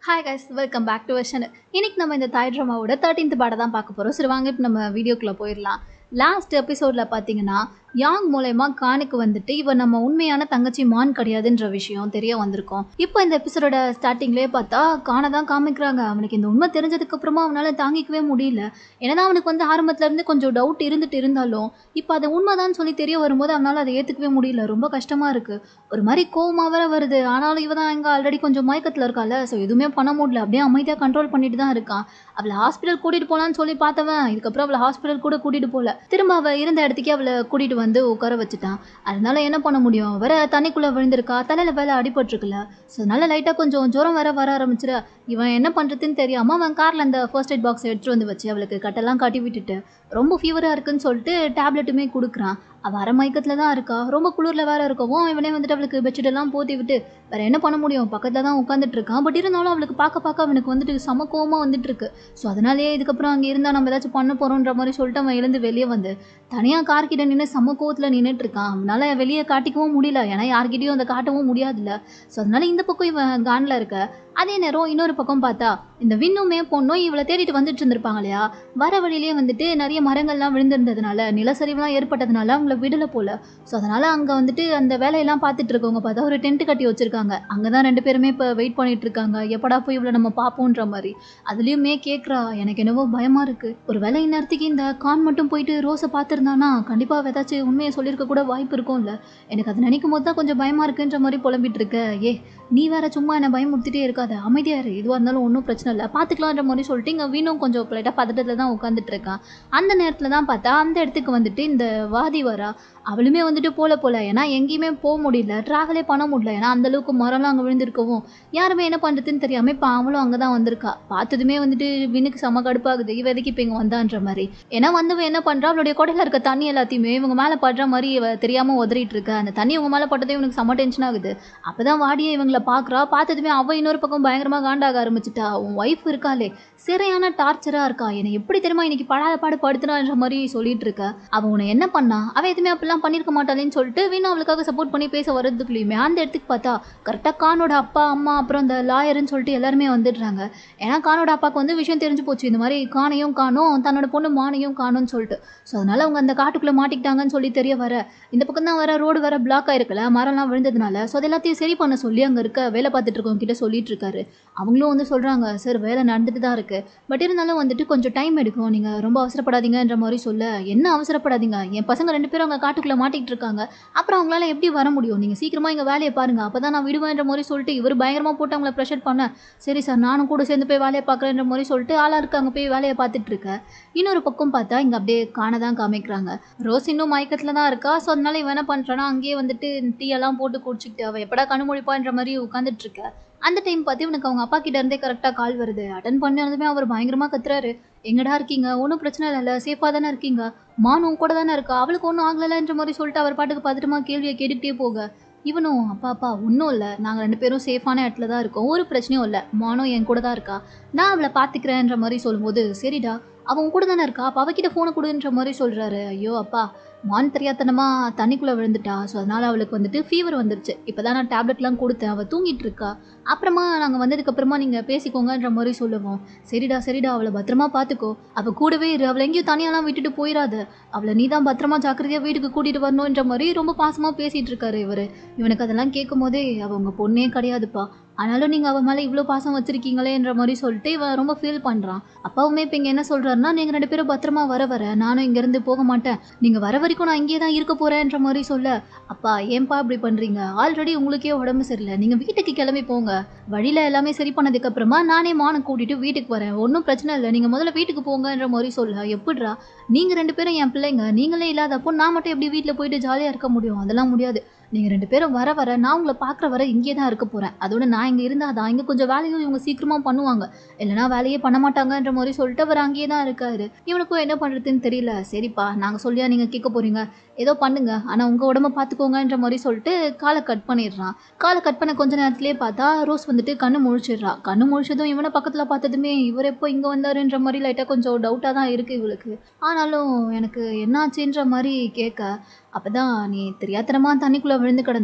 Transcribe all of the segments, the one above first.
hi guys welcome back to version இன்னைக்கு நம்ம இந்த தாய் ட்ராமாவோட தேர்ட்டீன்த் பாட தான் பார்க்க போகிறோம் சரி வாங்க இப்போ நம்ம வீடியோக்குள்ளே போயிடலாம் லாஸ்ட் எபிசோடில் பார்த்தீங்கன்னா யாங் மூலயமா கானுக்கு வந்துட்டு இவன் நம்ம உண்மையான தங்கச்சி மான் கிடையாதுன்ற விஷயம் தெரிய வந்திருக்கும் இப்போ இந்த எபிசோடோட ஸ்டார்டிங்லேயே பார்த்தா கானை தான் காமிக்கிறாங்க அவனுக்கு இந்த உண்மை தெரிஞ்சதுக்கு அப்புறமா அவனால் தாங்கிக்கவே முடியல ஏன்னா அவனுக்கு வந்து ஆரம்பத்துல இருந்து கொஞ்சம் டவுட் இருந்துட்டு இருந்தாலும் இப்போ அது உண்மைதான் சொல்லி தெரிய வரும்போது அவனால் அதை ஏற்றுக்கவே முடியல ரொம்ப கஷ்டமாக இருக்குது ஒரு மாதிரி கோவமாக வேற வருது ஆனாலும் இவ தான் எங்கே ஆல்ரெடி கொஞ்சம் மயக்கத்தில் இருக்கால ஸோ எதுவுமே பண்ண முடியல அப்படியே அமைதியாக கண்ட்ரோல் பண்ணிட்டு தான் இருக்கான் அவளை ஹாஸ்பிட்டல் கூட்டிகிட்டு போகலான்னு சொல்லி பார்த்தவன் இதுக்கப்புறம் அவளை ஹாஸ்பிட்டல் கூட கூட்டிகிட்டு போகல திரும்ப அவள் இருந்த இடத்துக்கே அவளை கூட்டிகிட்டு வந்து உட்கார வச்சுட்டான் அதனால என்ன பண்ண முடியும் வர தண்ணிக்குள்ளே விழுந்திருக்கா தலையில் வேலை அடிபட்டிருக்குல்ல ஸோ அதனால லைட்டாக கொஞ்சம் ஜுரம் வேற வர ஆரம்பிச்சிட இவன் என்ன பண்ணுறதுன்னு தெரியாமல் அவன் காரில் அந்த ஃபர்ஸ்ட் எய்ட் பாக்ஸ் எடுத்துகிட்டு வந்து வச்சு அவளுக்கு கட்டெல்லாம் காட்டி விட்டுட்டு ரொம்ப ஃபீவராக இருக்குன்னு சொல்லிட்டு டேப்லெட்டுமே கொடுக்குறான் அவள் அரை மயக்கத்தில் தான் இருக்கா ரொம்ப குளிரில் வேற இருக்கவும் இவனே வந்துட்டு அவளுக்கு பெட்ஷீட் எல்லாம் போத்தி விட்டு வேற என்ன பண்ண முடியும் பக்கத்தில் தான் உட்காந்துட்டு இருக்கான் பட் இருந்தாலும் அவளுக்கு பார்க்க பார்க்க அவனுக்கு வந்துட்டு சம கோவமா வந்துட்டு இருக்கு ஸோ அதனாலேயே இதுக்கப்புறம் அங்கே இருந்தால் நம்ம ஏதாச்சும் பண்ண போகிறோன்ற மாதிரி சொல்லிட்டு அவன் எழுந்து வெளியே வந்து தனியாக கார்கிட்ட நின்று சம கோவத்தில் நின்றுட்டு இருக்கான் அவனால வெளியே காட்டிக்கவும் முடியல ஏன்னா யார்கிட்டயும் அதை காட்டவும் முடியாதுல்ல ஸோ அதனால இந்த பக்கம் இவன் கானில் இருக்க அதே நேரம் இன்னொரு பக்கம் பார்த்தா இந்த விண்ணுமே பொண்ணும் இவளை தேடிட்டு வந்துட்டு இருந்திருப்பாங்க இல்லையா வர வழியிலேயே வந்துட்டு நிறைய மரங்கள்லாம் விழுந்திருந்ததுனால நிலச்சரிவுலாம் ஏற்பட்டதுனால அவங்கள விடல போல ஸோ அதனால அங்கே வந்துட்டு அந்த வேலையெல்லாம் பார்த்துட்டு இருக்கவங்க பார்த்தா ஒரு டென்ட் கட்டி வச்சிருக்காங்க அங்கே தான் ரெண்டு பேருமே இப்போ வெயிட் பண்ணிட்டு இருக்காங்க எப்படா போய் இவளை நம்ம பார்ப்போன்ற மாதிரி அதுலேயுமே கேட்குறா எனக்கு என்னவோ பயமாக இருக்குது ஒரு வேலை இந்நேரத்துக்கு இந்த கான் மட்டும் போயிட்டு ரோஸை பார்த்துருந்தானா கண்டிப்பாக ஏதாச்சும் உண்மையை சொல்லியிருக்க கூட வாய்ப்பு இருக்கும்ல எனக்கு அதை நினைக்கும் போது தான் கொஞ்சம் பயமாக இருக்குன்ற மாதிரி புலம்பிட்டு இருக்க ஏ நீ வேற சும்மா என்னை பயமுறுத்திட்டே இருக்காத அமைதியா இரு எதுவாக இருந்தாலும் ஒன்றும் பிரச்சனை இல்லை பார்த்துக்கலான்ற மாதிரி சொல்லிட்டு இங்கே வீணும் கொஞ்சம் லைட்டாக பதட்டத்தில் தான் உட்காந்துட்டு இருக்கான் அந்த நேரத்தில் தான் பார்த்தா அந்த இடத்துக்கு வந்துட்டு இந்த வாதி வரா அவளுமே வந்துட்டு போல போல ஏன்னா எங்கேயுமே போக முடியல ட்ராவலே பண்ண முடியல ஏன்னா அந்த அளவுக்கு மரம்லாம் அங்கே விழுந்திருக்கவும் யாருமே என்ன பண்ணுறதுன்னு தெரியாமல் இப்போ அவளும் அங்கே தான் வந்திருக்கா பார்த்ததுமே வந்துட்டு வினுக்கு செம கடுப்பாகுது இவ எதுக்கு இப்போ இங்கே வந்தான்ற மாதிரி ஏன்னா வந்தவன் என்ன பண்ணுறா அவளுடைய கொடையில் இருக்க தண்ணி எல்லாத்தையுமே இவங்க மேலே படுற மாதிரி இவ தெரியாமல் உதறிட்டு இருக்கா அந்த தண்ணி இவங்க மேலே பட்டதே இவனுக்கு செம டென்ஷன் ஆகுது அப்போ தான் வாடியே இவங்களை பார்க்குறா பார்த்ததுமே அவள் இன்னொரு பக்கம் பயங்கரமாக காண்டாக ஆரம்பிச்சிட்டா உன் ஒய்ஃப் இருக்காளே சரியான டார்ச்சராக இருக்கா என்னை எப்படி தெரியுமா இன்னைக்கு படாத பாடு படுத்துனான்ற மாதிரி சொல்லிட்டு இருக்க அவன் உன்னை என்ன பண்ணா அவன் எதுவுமே அப்படிலாம் பண்ணியிருக்க மாட்டாளேன்னு சொல்லிட்டு வீணா அவளுக்காக சப்போர்ட் பண்ணி பேச வர்றதுக்குள்ளேயுமே அந்த இடத்துக்கு பார்த்தா கரெக்டாக கானோட அப்பா அம்மா அப்புறம் அந்த லாயர்னு சொல்லிட்டு எல்லாருமே வந்துடுறாங்க ஏன்னா கானோட அப்பாவுக்கு வந்து விஷயம் தெரிஞ்சு போச்சு இந்த மாதிரி கானையும் காணும் தன்னோட பொண்ணு மானையும் காணும்னு சொல்லிட்டு ஸோ அதனால அவங்க அந்த காட்டுக்குள்ளே மாட்டிக்கிட்டாங்கன்னு சொல்லி தெரிய வர இந்த பக்கம் தான் வர ரோடு வர பிளாக் ஆயிருக்குல்ல மரம்லாம் விழுந்ததுனால ஸோ அது எல்லாத்தையும் சரி பண்ண சொல்லி அங்கே இருக்க வேலை பார்த்துட்டு இருக்கவங்க கிட்ட சொல்லிட்டு இருக்காரு அவங்களும் வந்து சொல்கிறாங்க சார் வேலை நடந்துட்டு தான் இருக்கு பட் இருந்தாலும் வந்துட்டு கொஞ்சம் டைம் எடுக்கும் நீங்கள் ரொம்ப அவசரப்படாதீங்கன்ற மாதிரி சொல்ல என்ன அவசரப்படாதீங்க என் பசங்க ரெண்டு பேரும் அங்கே காட்டுக்குள்ளே மாட்டிக்கிட்டு இருக்காங்க அப்புறம் அவங்களால எப்படி வர முடியும் நீங்கள் சீக்கிரமாக எங்கள் வேலையை பாருங்க அப்போ தான் நான் விடுவேன்ற மாதிரி சொல்லிட்டு இவர் பயங்கரமாக போட்டு அவங்கள ப்ரெஷர் பண்ண சரி சார் நானும் கூட சேர்ந்து போய் வேலையை பார்க்குறேன்ற மாதிரி சொல்லிட்டு ஆளாக இருக்கு அங்கே போய் வேலையை பார்த்துட்டு இருக்க இன்னொரு பக்கம் பார்த்தா இங்கே அப்படியே காண தான் காமிக்கிறாங்க ரோஸ் இன்னும் மயக்கத்தில் தான் இருக்கா ஸோ அதனால இவன் என்ன பண்ணுறான்னா அங்கேயே வந்துட்டு டீ எல்லாம் போட்டு குடிச்சிக்கிட்டு அவள் எப்படா கண்ணு முழிப்பான்ற மாதிரி உட்காந்துட்டு இருக்க அந்த டைம் பார்த்து இவனுக்கு அவங்க அப்பா கிட்ட இருந்தே கரெக்டாக கால் வருது அட்டன் பண்ணதுமே அவர் பயங்கரமாக கத்துறாரு எங்கடா இருக்கீங்க ஒன்றும் பிரச்சனை இல்லை சேஃபாக தானே இருக்கீங்க மானும் கூட தானே இருக்கா அவளுக்கு ஒன்றும் ஆகலைன்ற மாதிரி சொல்லிட்டு அவர் பாட்டுக்கு பதட்டமா கேள்வியை கேட்டுக்கிட்டே போக இவனும் அப்பா அப்பா ஒன்றும் இல்லை நாங்கள் ரெண்டு பேரும் சேஃபான இடத்துல தான் இருக்கோம் ஒரு பிரச்சனையும் இல்லை மானும் என் கூட தான் இருக்கா நான் அவளை பார்த்துக்கிறேன்ற மாதிரி சொல்லும்போது சரிடா அவன் கூட தானே இருக்கா அப்போ அவகிட்ட ஃபோனை கொடுன்ற மாதிரி சொல்கிறாரு ஐயோ அப்பா மான் தெரியாதனமா தண்ணிக்குள்ளே விழுந்துட்டா ஸோ அதனால் அவளுக்கு வந்துட்டு ஃபீவர் வந்துருச்சு இப்போ தான் நான் டேப்லெட்லாம் கொடுத்தேன் அவள் தூங்கிட்டு இருக்கா அப்புறமா நாங்கள் வந்ததுக்கப்புறமா நீங்கள் பேசிக்கோங்கன்ற மாதிரி சொல்லுவோம் சரிடா சரிடா அவளை பத்திரமா பார்த்துக்கோ அவள் கூடவே இரு அவளை எங்கேயும் தனியாலாம் விட்டுட்டு போயிடாத அவளை நீ தான் பத்திரமா ஜாக்கிரதையாக வீட்டுக்கு கூட்டிகிட்டு வரணுன்ற மாதிரி ரொம்ப பாசமாக பேசிகிட்டு இருக்காரு இவர் இவனுக்கு அதெல்லாம் கேட்கும் போதே அவள் உங்கள் பொண்ணே கிடையாதுப்பா ஆனாலும் நீங்கள் அவன் மேலே இவ்வளோ பாசம் வச்சிருக்கீங்களேன்ற மாதிரி சொல்லிட்டு இவன் ரொம்ப ஃபீல் பண்ணுறான் அப்பாவுமே இப்போ இங்கே என்ன சொல்கிறாருன்னா நீங்கள் ரெண்டு பேரும் பத்திரமா வர வர நானும் இங்கேருந்து போக மாட்டேன் நீங்கள் வர வரைக்கும் நான் இங்கே தான் இருக்க போகிறேன்ற மாதிரி சொல்ல அப்பா ஏன்பா இப்படி பண்ணுறீங்க ஆல்ரெடி உங்களுக்கே உடம்பு சரியில்லை நீங்கள் வீட்டுக்கு கிளம்பி போங்க வழியில் எல்லாமே சரி பண்ணதுக்கப்புறமா நானே மானை கூட்டிகிட்டு வீட்டுக்கு வரேன் ஒன்றும் பிரச்சனை இல்லை நீங்கள் முதல்ல வீட்டுக்கு போங்கன்ற மாதிரி சொல்ல எப்படிரா நீங்கள் ரெண்டு பேரும் என் பிள்ளைங்க நீங்களே இல்லாதப்போ நான் மட்டும் எப்படி வீட்டில் போயிட்டு ஜாலியாக இருக்க முடியும் அதெல்லாம் முடியாது நீங்கள் ரெண்டு பேரும் வர வர நான் உங்களை பார்க்குற வர இங்கே தான் இருக்க போகிறேன் அதோட நான் இங்கே இருந்தால் தான் இங்கே கொஞ்சம் வேலையும் இவங்க சீக்கிரமாக பண்ணுவாங்க இல்லைனா வேலையே பண்ண மாட்டாங்கன்ற மாதிரி சொல்லிட்டு அவர் அங்கேயே தான் இருக்காரு இவனுக்கும் என்ன பண்ணுறதுன்னு தெரியல சரிப்பா நாங்கள் சொல்லியா நீங்கள் கேட்க போகிறீங்க ஏதோ பண்ணுங்க ஆனால் உங்கள் உடம்ப பார்த்துக்கோங்கன்ற மாதிரி சொல்லிட்டு காலை கட் பண்ணிடுறான் காலை கட் பண்ண கொஞ்ச நேரத்துலேயே பார்த்தா ரோஸ் வந்துட்டு கண்ணு முழிச்சிடுறா கண்ணு முழிச்சதும் இவனை பக்கத்தில் பார்த்ததுமே இவர் எப்போ இங்கே வந்தாருன்ற மாதிரி லைட்டாக கொஞ்சம் டவுட்டாக தான் இருக்குது இவளுக்கு ஆனாலும் எனக்கு என்னாச்சுன்ற மாதிரி கேட்க அப்போ தான் நீ தெரியாத்தனமாக தண்ணிக்குள்ளே விழுந்து கிடந்த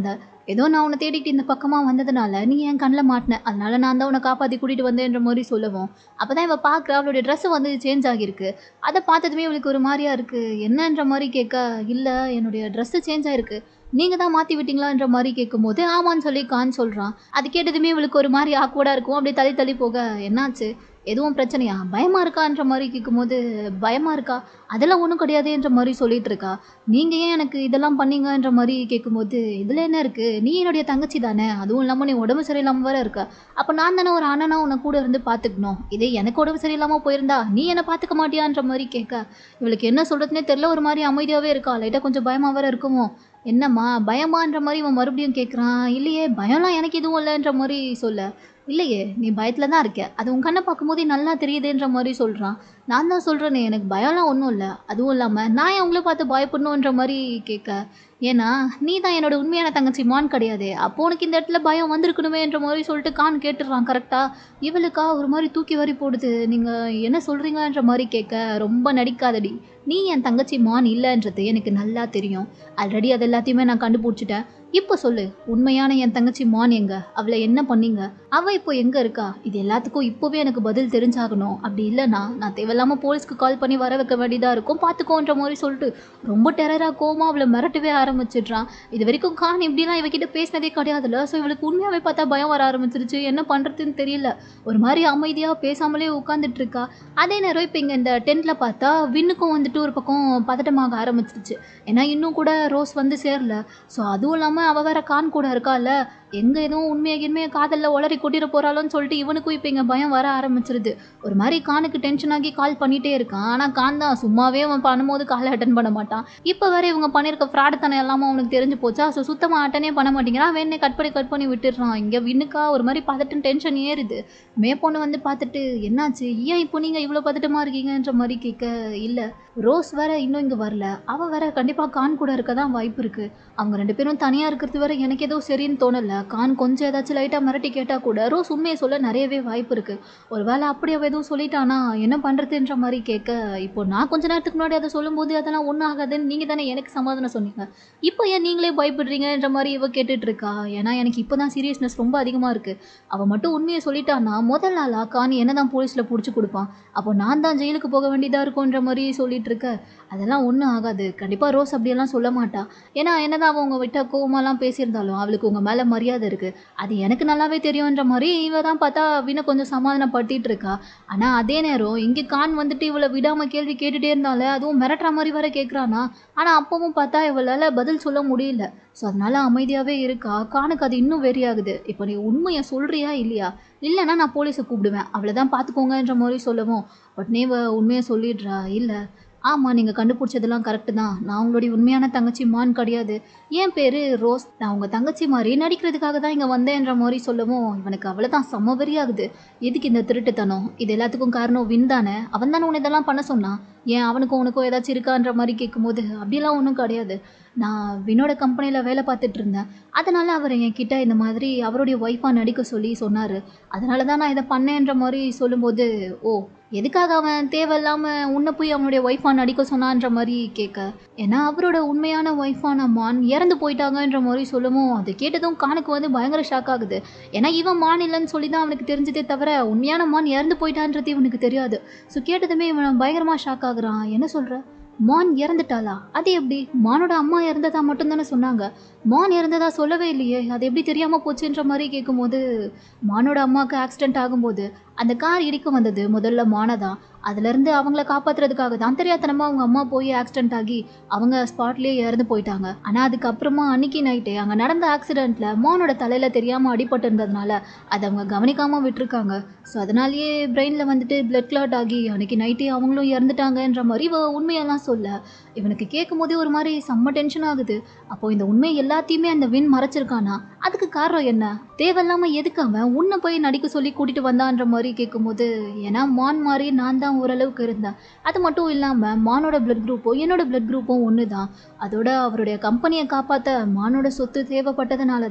ஏதோ நான் உன்னை தேடிட்டு இந்த பக்கமாக வந்ததுனால நீ என் கண்ணில் மாட்டின அதனால நான் தான் உன்னை காப்பாற்றி கூட்டிகிட்டு வந்தேன்ற மாதிரி சொல்லவும் அப்போ தான் இவள் பார்க்குற அவளுடைய ட்ரெஸ்ஸு வந்து சேஞ்ச் ஆகியிருக்கு அதை பார்த்ததுமே இவளுக்கு ஒரு மாதிரியா இருக்குது என்னன்ற மாதிரி கேட்க இல்லை என்னுடைய ட்ரெஸ்ஸு சேஞ்ச் ஆகிருக்கு நீங்கள் தான் மாற்றி விட்டீங்களான்ற மாதிரி கேட்கும்போது ஆமான்னு சொல்லி கான் சொல்கிறான் அது கேட்டதுமே இவளுக்கு ஒரு மாதிரி ஆக்வர்டாக இருக்கும் அப்படியே தள்ளி தள்ளி போக என்னாச்சு எதுவும் பிரச்சனையா பயமாக இருக்கான்ற மாதிரி கேட்கும்போது பயமாக இருக்கா அதெல்லாம் ஒன்றும் கிடையாதுன்ற மாதிரி சொல்லிட்டு இருக்கா நீங்கள் ஏன் எனக்கு இதெல்லாம் பண்ணீங்கன்ற மாதிரி கேட்கும்போது இதில் என்ன இருக்குது நீ என்னுடைய தங்கச்சி தானே அதுவும் இல்லாமல் நீ உடம்பு சரியில்லாமல் வேற இருக்க அப்போ நான் தானே ஒரு அண்ணனா உன்னை கூட இருந்து பார்த்துக்கணும் இதே எனக்கு உடம்பு சரியில்லாமல் போயிருந்தா நீ என்னை பார்த்துக்க மாட்டியான்ற மாதிரி கேட்க இவளுக்கு என்ன சொல்கிறதுனே தெரில ஒரு மாதிரி அமைதியாகவே இருக்கா லைட்டாக கொஞ்சம் பயமாக வேற இருக்குமோ என்னம்மா பயமான்ற மாதிரி இவன் மறுபடியும் கேட்குறான் இல்லையே பயம்லாம் எனக்கு எதுவும் இல்லைன்ற மாதிரி சொல்ல இல்லையே நீ பயத்தில் தான் இருக்க அது உன் கண்ணை பார்க்கும்போதே நல்லா தெரியுதுன்ற மாதிரி சொல்கிறான் நான் தான் சொல்கிறேனே எனக்கு பயம்லாம் ஒன்றும் இல்லை அதுவும் இல்லாமல் நான் ஏன் உங்களை பார்த்து பயப்படணுன்ற மாதிரி கேட்க ஏன்னா நீ தான் என்னோட உண்மையான தங்கச்சி மான் கிடையாது அப்போ உனக்கு இந்த இடத்துல பயம் வந்திருக்கணுமேன்ற மாதிரி சொல்லிட்டு கான் கேட்டுடுறான் கரெக்டாக இவளுக்கா ஒரு மாதிரி தூக்கி வாரி போடுது நீங்கள் என்ன சொல்கிறீங்கன்ற மாதிரி கேட்க ரொம்ப நடிக்காதடி நீ என் தங்கச்சி மான் இல்லைன்றது எனக்கு நல்லா தெரியும் ஆல்ரெடி அது எல்லாத்தையுமே நான் கண்டுபிடிச்சிட்டேன் இப்போ சொல்லு உண்மையான என் தங்கச்சி மான் எங்க அவளை என்ன பண்ணீங்க அவ இப்போ எங்க இருக்கா இது எல்லாத்துக்கும் இப்போவே எனக்கு பதில் தெரிஞ்சாகணும் அப்படி இல்லைன்னா நான் தேவையில்லாம போலீஸ்க்கு கால் பண்ணி வர வைக்க வேண்டியதா இருக்கும் பார்த்துக்கோன்ற மாதிரி சொல்லிட்டு ரொம்ப டெரரா கோமா அவளை மிரட்டவே ஆரம்பிச்சிடுறான் இது வரைக்கும் கான் இப்படிலாம் இவகிட்ட பேசினதே கிடையாதுல்ல ஸோ இவளுக்கு உண்மையாவே பார்த்தா பயம் வர ஆரம்பிச்சிருச்சு என்ன பண்றதுன்னு தெரியல ஒரு மாதிரி அமைதியா பேசாமலே உட்காந்துட்டு இருக்கா அதே நேரம் இப்போ இங்கே இந்த டென்ட்ல பார்த்தா விண்ணுக்கும் வந்துட்டு ஒரு பக்கம் பதட்டமாக ஆரம்பிச்சிருச்சு ஏன்னா இன்னும் கூட ரோஸ் வந்து சேரல ஸோ அதுவும் இல்லாமல் அவள் வேற கான் கூட இருக்கால எங்கே எதுவும் உண்மையாக கிண்மையாக காதலில் உளறி கொட்டிட போகிறாளோன்னு சொல்லிட்டு இவனுக்கும் இப்போ இங்கே பயம் வர ஆரம்பிச்சிருது ஒரு மாதிரி கானுக்கு டென்ஷன் ஆகி கால் பண்ணிகிட்டே இருக்கான் ஆனால் கான் தான் சும்மாவே அவன் பண்ணும்போது காலை அட்டன் பண்ண மாட்டான் இப்போ வேற இவங்க பண்ணியிருக்க ஃப்ராடுத்தனம் எல்லாமே அவனுக்கு தெரிஞ்சு போச்சா ஸோ சுத்தமாக அட்டனே பண்ண மாட்டேங்கிறான் வேணே கட் பண்ணி கட் பண்ணி விட்டுடுறான் இங்கே விண்ணுக்கா ஒரு மாதிரி பதட்டம் டென்ஷன் ஏறுது மே பொண்ணு வந்து பார்த்துட்டு என்னாச்சு ஏன் இப்போ நீங்கள் இவ்வளோ பதட்டமாக இருக்கீங்கன்ற மாதிரி கேட்க இல்லை ரோஸ் வேற இன்னும் இங்கே வரல அவள் வேற கண்டிப்பாக கான் கூட இருக்க தான் வாய்ப்பு இருக்குது அவங்க ரெண்டு பேரும் தனியாக இருக்கிறது வேற எனக்கு ஏதோ சரின்னு தோணலை கான் கொஞ்சம் ஏதாச்சும் லைட்டாக மிரட்டி கேட்டால் கூட ரோஸ் உண்மையை சொல்ல நிறையவே வாய்ப்பு இருக்குது ஒருவேளை அப்படி அவள் எதுவும் சொல்லிட்டானா என்ன பண்ணுறதுன்ற மாதிரி கேட்க இப்போ நான் கொஞ்ச நேரத்துக்கு முன்னாடி அதை சொல்லும்போது அதெல்லாம் ஒன்றும் ஆகாதுன்னு நீங்கள் தானே எனக்கு சமாதானம் சொன்னீங்க இப்போ ஏன் நீங்களே பயப்படுறீங்கன்ற மாதிரி இவ கேட்டுட்டு இருக்கா ஏன்னா எனக்கு இப்போ தான் சீரியஸ்னஸ் ரொம்ப அதிகமாக இருக்குது அவள் மட்டும் உண்மையை சொல்லிட்டானா முதல் நாளா கான் என்ன தான் போலீஸில் பிடிச்சி கொடுப்பான் அப்போ நான் தான் ஜெயிலுக்கு போக வேண்டியதாக இருக்கும்ன்ற மாதிரி சொல்லிட்டு இருக்க அதெல்லாம் ஒன்றும் ஆகாது கண்டிப்பாக ரோஸ் அப்படியெல்லாம் சொல்ல மாட்டா ஏன்னா என்னதான் அவங்க விட்ட கோவமாலாம் பேசியிருந்தாலும் அவளுக்கு உங்கள் மேலே மரியாதை இருக்குது அது எனக்கு நல்லாவே தெரியுன்ற மாதிரி இவ தான் பார்த்தா வின கொஞ்சம் சமாதானப்படுத்திட்டு இருக்கா ஆனால் அதே நேரம் இங்கே கான் வந்துட்டு இவளை விடாமல் கேள்வி கேட்டுகிட்டே இருந்தால அதுவும் மிரட்டுற மாதிரி வர கேட்குறானா ஆனால் அப்பவும் பார்த்தா இவளால் பதில் சொல்ல முடியல ஸோ அதனால அமைதியாகவே இருக்கா கானுக்கு அது இன்னும் வெறியாகுது இப்போ நீ உண்மையை சொல்கிறியா இல்லையா இல்லைன்னா நான் போலீஸை கூப்பிடுவேன் அவளை தான் பார்த்துக்கோங்கன்ற மாதிரி சொல்லவும் உடனே இவ உண்மையை சொல்லிடுறா இல்லை ஆமாம் நீங்கள் கண்டுபிடிச்சதெல்லாம் கரெக்டு தான் நான் உங்களுடைய உண்மையான தங்கச்சி மான் கிடையாது என் பேர் ரோஸ் நான் உங்கள் தங்கச்சி மாதிரி நடிக்கிறதுக்காக தான் இங்கே வந்தேன்ற மாதிரி சொல்லவும் இவனுக்கு அவளை தான் செம்ம வெறியாகுது எதுக்கு இந்த திருட்டுத்தனம் இது எல்லாத்துக்கும் காரணம் வின் தானே அவன் தானே உன்னை இதெல்லாம் பண்ண சொன்னான் ஏன் அவனுக்கும் உனக்கும் ஏதாச்சும் இருக்கான்ற மாதிரி கேட்கும்போது அப்படிலாம் ஒன்றும் கிடையாது நான் வினோட கம்பெனியில் வேலை பார்த்துட்டு இருந்தேன் அதனால் அவர் என்கிட்ட இந்த மாதிரி அவருடைய ஒய்ஃபாக நடிக்க சொல்லி சொன்னார் அதனால தான் நான் இதை பண்ணேன்ற மாதிரி சொல்லும்போது ஓ எதுக்காக அவன் தேவையில்லாமல் உன்னை போய் அவனுடைய ஒய்ஃபாக நடிக்க சொன்னான்ற மாதிரி கேட்க ஏன்னா அவரோட உண்மையான ஒய்ஃபான மான் இறந்து போயிட்டாங்கன்ற மாதிரி சொல்லவும் அதை கேட்டதும் கானுக்கு வந்து பயங்கர ஷாக் ஆகுது ஏன்னா இவன் மான் இல்லைன்னு சொல்லி தான் அவனுக்கு தெரிஞ்சதே தவிர உண்மையான மான் இறந்து போயிட்டான்றது இவனுக்கு தெரியாது ஸோ கேட்டதுமே இவன் பயங்கரமாக ஷாக் ஆகுறான் என்ன சொல்கிற மான் இறந்துட்டாளா அது எப்படி மானோட அம்மா இறந்ததா மட்டும்தானே சொன்னாங்க மான் இறந்ததா சொல்லவே இல்லையே அது எப்படி தெரியாமல் போச்சுன்ற மாதிரி கேட்கும்போது மானோட அம்மாவுக்கு ஆக்சிடென்ட் ஆகும்போது அந்த கார் இடிக்க வந்தது முதல்ல மானை தான் அதுலேருந்து அவங்கள காப்பாத்துறதுக்காக தான் தெரியாதனமா அவங்க அம்மா போய் ஆக்சிடென்ட் ஆகி அவங்க ஸ்பாட்லேயே இறந்து போயிட்டாங்க ஆனால் அதுக்கப்புறமா அன்னைக்கு நைட்டே அங்கே நடந்த ஆக்சிடெண்ட்டில் மானோட தலையில் தெரியாமல் அடிபட்டு இருந்ததுனால அதை அவங்க கவனிக்காமல் விட்டுருக்காங்க ஸோ அதனாலேயே பிரெயினில் வந்துட்டு பிளட் கிளாட் ஆகி அன்னைக்கு நைட்டே அவங்களும் இறந்துட்டாங்கன்ற மாதிரி இவ உண்மையெல்லாம் சொல்ல இவனுக்கு கேட்கும் போதே ஒரு மாதிரி செம்ம டென்ஷன் ஆகுது அப்போ இந்த உண்மை எல்லாத்தையுமே அந்த வின் மறைச்சிருக்கானா அதுக்கு காரணம் என்ன தேவையில்லாம எதுக்கு அவன் உன்னை போய் நடிக்க சொல்லி கூட்டிட்டு வந்தான்ற மாதிரி கேட்கும்போது ஏன்னா மான் மாதிரி நான் தான் ஓரளவுக்கு இருந்தேன் அது மட்டும் இல்லாமல் மானோட பிளட் குரூப்பும் என்னோட பிளட் குரூப்பும் ஒன்று தான் அதோட அவருடைய கம்பெனியை காப்பாற்ற மானோட சொத்து தேவைப்பட்டதுனால தான்